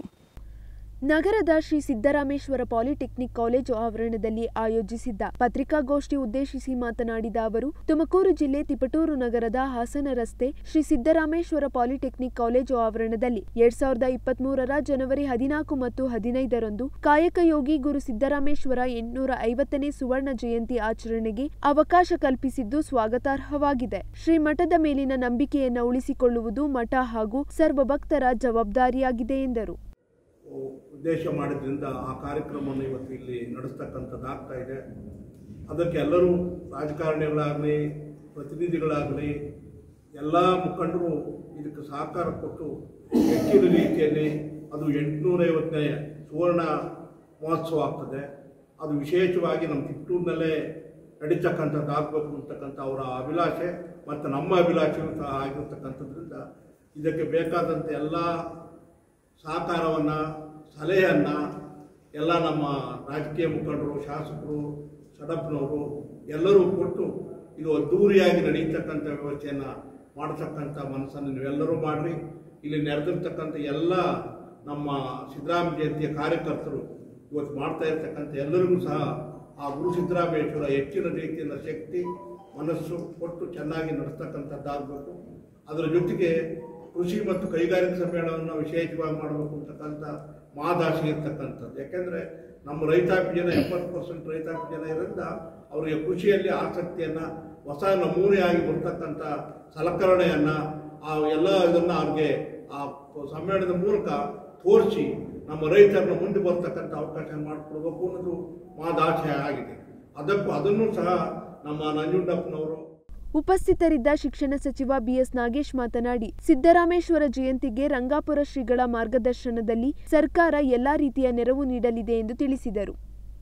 ನಗರದ ಶ್ರೀ ಸಿದ್ದರಾಮೇಶ್ವರ ಪಾಲಿಟೆಕ್ನಿಕ್ ಕಾಲೇಜು ಆವರಣದಲ್ಲಿ ಆಯೋಜಿಸಿದ್ದ ಪತ್ರಿಕಾಗೋಷ್ಠಿ ಉದ್ದೇಶಿಸಿ ಮಾತನಾಡಿದ ಅವರು ತುಮಕೂರು ಜಿಲ್ಲೆ ತಿಪಟೂರು ನಗರದ ಹಾಸನ ರಸ್ತೆ ಶ್ರೀ ಸಿದ್ದರಾಮೇಶ್ವರ ಪಾಲಿಟೆಕ್ನಿಕ್ ಕಾಲೇಜು ಆವರಣದಲ್ಲಿ ಎರಡ್ ಸಾವಿರದ ಇಪ್ಪತ್ಮೂರರ ಜನವರಿ ಹದಿನಾಲ್ಕು ಮತ್ತು ಹದಿನೈದರಂದು ಕಾಯಕ ಯೋಗಿ ಗುರು ಸಿದ್ದರಾಮೇಶ್ವರ ಎಂಟುನೂರ ಐವತ್ತನೇ ಸುವರ್ಣ ಜಯಂತಿ ಆಚರಣೆಗೆ ಅವಕಾಶ ಕಲ್ಪಿಸಿದ್ದು ಸ್ವಾಗತಾರ್ಹವಾಗಿದೆ ಶ್ರೀ ಮಠದ ಮೇಲಿನ ನಂಬಿಕೆಯನ್ನು ಉಳಿಸಿಕೊಳ್ಳುವುದು ಮಠ ಹಾಗೂ ಸರ್ವಭಕ್ತರ ಜವಾಬ್ದಾರಿಯಾಗಿದೆ ಎಂದರು ಉದ್ದೇಶ ಮಾಡಿದ್ರಿಂದ ಆ ಕಾರ್ಯಕ್ರಮವನ್ನು ಇವತ್ತು ಇಲ್ಲಿ ನಡೆಸ್ತಕ್ಕಂಥದ್ದಾಗ್ತಾ ಇದೆ ಅದಕ್ಕೆ ಎಲ್ಲರೂ ರಾಜಕಾರಣಿಗಳಾಗಲಿ ಪ್ರತಿನಿಧಿಗಳಾಗಲಿ ಎಲ್ಲ ಮುಖಂಡರು ಇದಕ್ಕೆ ಸಹಕಾರ ಕೊಟ್ಟು ಹೆಚ್ಚಿನ ರೀತಿಯಲ್ಲಿ ಅದು ಎಂಟುನೂರೈವತ್ತನೇ ಸುವರ್ಣ ಮಹೋತ್ಸವ ಆಗ್ತದೆ ಅದು ವಿಶೇಷವಾಗಿ ನಮ್ಮ ಚಿತ್ತೂರಿನಲ್ಲೇ ನಡೀತಕ್ಕಂಥದ್ದಾಗಬೇಕು ಅಂತಕ್ಕಂಥ ಅವರ ಅಭಿಲಾಷೆ ಮತ್ತು ನಮ್ಮ ಅಭಿಲಾಷೆಯೂ ಸಹ ಆಗಿರ್ತಕ್ಕಂಥದ್ರಿಂದ ಇದಕ್ಕೆ ಬೇಕಾದಂಥ ಎಲ್ಲ ಸಹಕಾರವನ್ನು ಸಲಹೆಯನ್ನು ಎಲ್ಲ ನಮ್ಮ ರಾಜಕೀಯ ಮುಖಂಡರು ಶಾಸಕರು ಸಡಪ್ನವರು ಎಲ್ಲರೂ ಕೊಟ್ಟು ಇದು ಅದ್ದೂರಿಯಾಗಿ ನಡೀತಕ್ಕಂಥ ವ್ಯವಸ್ಥೆಯನ್ನು ಮಾಡತಕ್ಕಂಥ ಮನಸ್ಸನ್ನು ನೀವೆಲ್ಲರೂ ಮಾಡಿರಿ ಇಲ್ಲಿ ನೆರೆದಿರ್ತಕ್ಕಂಥ ಎಲ್ಲ ನಮ್ಮ ಸಿದ್ದರಾಮ ಜಯಂತಿಯ ಕಾರ್ಯಕರ್ತರು ಇವತ್ತು ಮಾಡ್ತಾ ಇರ್ತಕ್ಕಂಥ ಎಲ್ಲರಿಗೂ ಸಹ ಆ ಗುರು ಸಿದ್ದರಾಮೇಶ್ವರ ಹೆಚ್ಚಿನ ರೀತಿಯಿಂದ ಶಕ್ತಿ ಮನಸ್ಸು ಕೊಟ್ಟು ಚೆನ್ನಾಗಿ ನಡೆಸ್ತಕ್ಕಂಥದ್ದಾಗಬೇಕು ಅದರ ಜೊತೆಗೆ ಕೃಷಿ ಮತ್ತು ಕೈಗಾರಿಕಾ ಸಮ್ಮೇಳನವನ್ನು ವಿಶೇಷವಾಗಿ ಮಾಡಬೇಕು ಅಂತಕ್ಕಂಥ ಮಹದಾಶೆ ಇರ್ತಕ್ಕಂಥದ್ದು ಯಾಕೆಂದರೆ ನಮ್ಮ ರೈತಾಪಿ ಜನ ಎಪ್ಪತ್ತು ಪರ್ಸೆಂಟ್ ರೈತಾಪಿ ಜನ ಇರೋದ್ರಿಂದ ಅವರಿಗೆ ಕೃಷಿಯಲ್ಲಿ ಆಸಕ್ತಿಯನ್ನು ಹೊಸ ನಮೂನೆಯಾಗಿ ಬರ್ತಕ್ಕಂಥ ಸಲಕರಣೆಯನ್ನು ಆ ಎಲ್ಲ ಇದನ್ನು ಅವ್ರಿಗೆ ಆ ಸಮ್ಮೇಳನದ ಮೂಲಕ ತೋರಿಸಿ ನಮ್ಮ ರೈತರನ್ನ ಮುಂದೆ ಬರ್ತಕ್ಕಂಥ ಅವಕಾಶ ಮಾಡಿಕೊಡ್ಬೇಕು ಅನ್ನೋದು ಮಹದಾಶೆ ಆಗಿದೆ ಅದಕ್ಕೂ ಅದನ್ನು ಸಹ ನಮ್ಮ ನಂಜುಂಡಪ್ಪನವರು ಉಪಸ್ಥಿತರಿದ್ದ ಶಿಕ್ಷಣ ಸಚಿವ ಬಿಎಸ್ ನಾಗೇಶ್ ಮಾತನಾಡಿ ಸಿದ್ದರಾಮೇಶ್ವರ ಜಯಂತಿಗೆ ರಂಗಾಪುರ ಶ್ರೀಗಳ ಮಾರ್ಗದರ್ಶನದಲ್ಲಿ ಸರ್ಕಾರ ಎಲ್ಲಾ ರೀತಿಯ ನೆರವು ನೀಡಲಿದೆ ಎಂದು ತಿಳಿಸಿದರು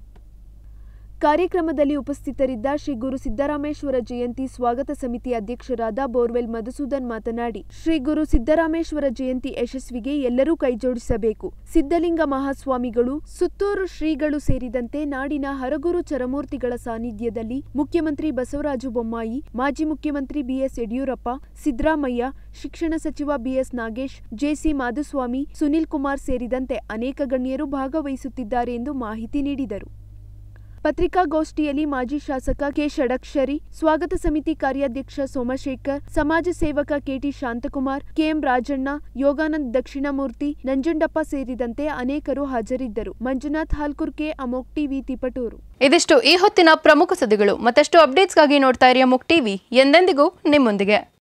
ಕಾರ್ಯಕ್ರಮದಲ್ಲಿ ಉಪಸ್ಥಿತರಿದ್ದ ಶ್ರೀ ಗುರು ಸಿದ್ದರಾಮೇಶ್ವರ ಜಯಂತಿ ಸ್ವಾಗತ ಸಮಿತಿ ಅಧ್ಯಕ್ಷರಾದ ಬೋರ್ವೆಲ್ ಮಧುಸೂದನ್ ಮಾತನಾಡಿ ಶ್ರೀ ಗುರು ಸಿದ್ದರಾಮೇಶ್ವರ ಜಯಂತಿ ಯಶಸ್ವಿಗೆ ಎಲ್ಲರೂ ಕೈಜೋಡಿಸಬೇಕು ಸಿದ್ದಲಿಂಗ ಮಹಾಸ್ವಾಮಿಗಳು ಸುತ್ತೂರು ಶ್ರೀಗಳು ಸೇರಿದಂತೆ ನಾಡಿನ ಹರಗುರು ಚರಮೂರ್ತಿಗಳ ಸಾನ್ನಿಧ್ಯದಲ್ಲಿ ಮುಖ್ಯಮಂತ್ರಿ ಬಸವರಾಜು ಬೊಮ್ಮಾಯಿ ಮಾಜಿ ಮುಖ್ಯಮಂತ್ರಿ ಬಿಎಸ್ ಯಡಿಯೂರಪ್ಪ ಸಿದ್ದರಾಮಯ್ಯ ಶಿಕ್ಷಣ ಸಚಿವ ಬಿಎಸ್ ನಾಗೇಶ್ ಜೆಸಿ ಮಾಧುಸ್ವಾಮಿ ಸುನಿಲ್ ಕುಮಾರ್ ಸೇರಿದಂತೆ ಅನೇಕ ಗಣ್ಯರು ಭಾಗವಹಿಸುತ್ತಿದ್ದಾರೆ ಎಂದು ಮಾಹಿತಿ ನೀಡಿದರು ಪತ್ರಿಕಾಗೋಷ್ಠಿಯಲ್ಲಿ ಮಾಜಿ ಶಾಸಕ ಕೆ ಷಡಕ್ಷರಿ ಸ್ವಾಗತ ಸಮಿತಿ ಕಾರ್ಯಾಧ್ಯಕ್ಷ ಸೋಮಶೇಖರ್ ಸಮಾಜ ಸೇವಕ ಕೆಟಿ ಶಾಂತಕುಮಾರ್ ಕೆಎಂ ರಾಜಣ್ಣ ಯೋಗಾನಂದ್ ದಕ್ಷಿಣಮೂರ್ತಿ ನಂಜುಂಡಪ್ಪ ಸೇರಿದಂತೆ ಅನೇಕರು ಹಾಜರಿದ್ದರು ಮಂಜುನಾಥ್ ಹಾಲ್ಕುರ್ಕೆ ಅಮೋಕ್ ಟಿವಿ ತಿಪಟೂರು ಇದಿಷ್ಟು ಈ ಹೊತ್ತಿನ ಪ್ರಮುಖ ಸುದ್ದಿಗಳು ಮತ್ತಷ್ಟು ಅಪ್ಡೇಟ್ಸ್ಗಾಗಿ ನೋಡ್ತಾ ಇರಿ ಅಮುಕ್ ಟಿವಿ ಎಂದೆಂದಿಗೂ ನಿಮ್ಮೊಂದಿಗೆ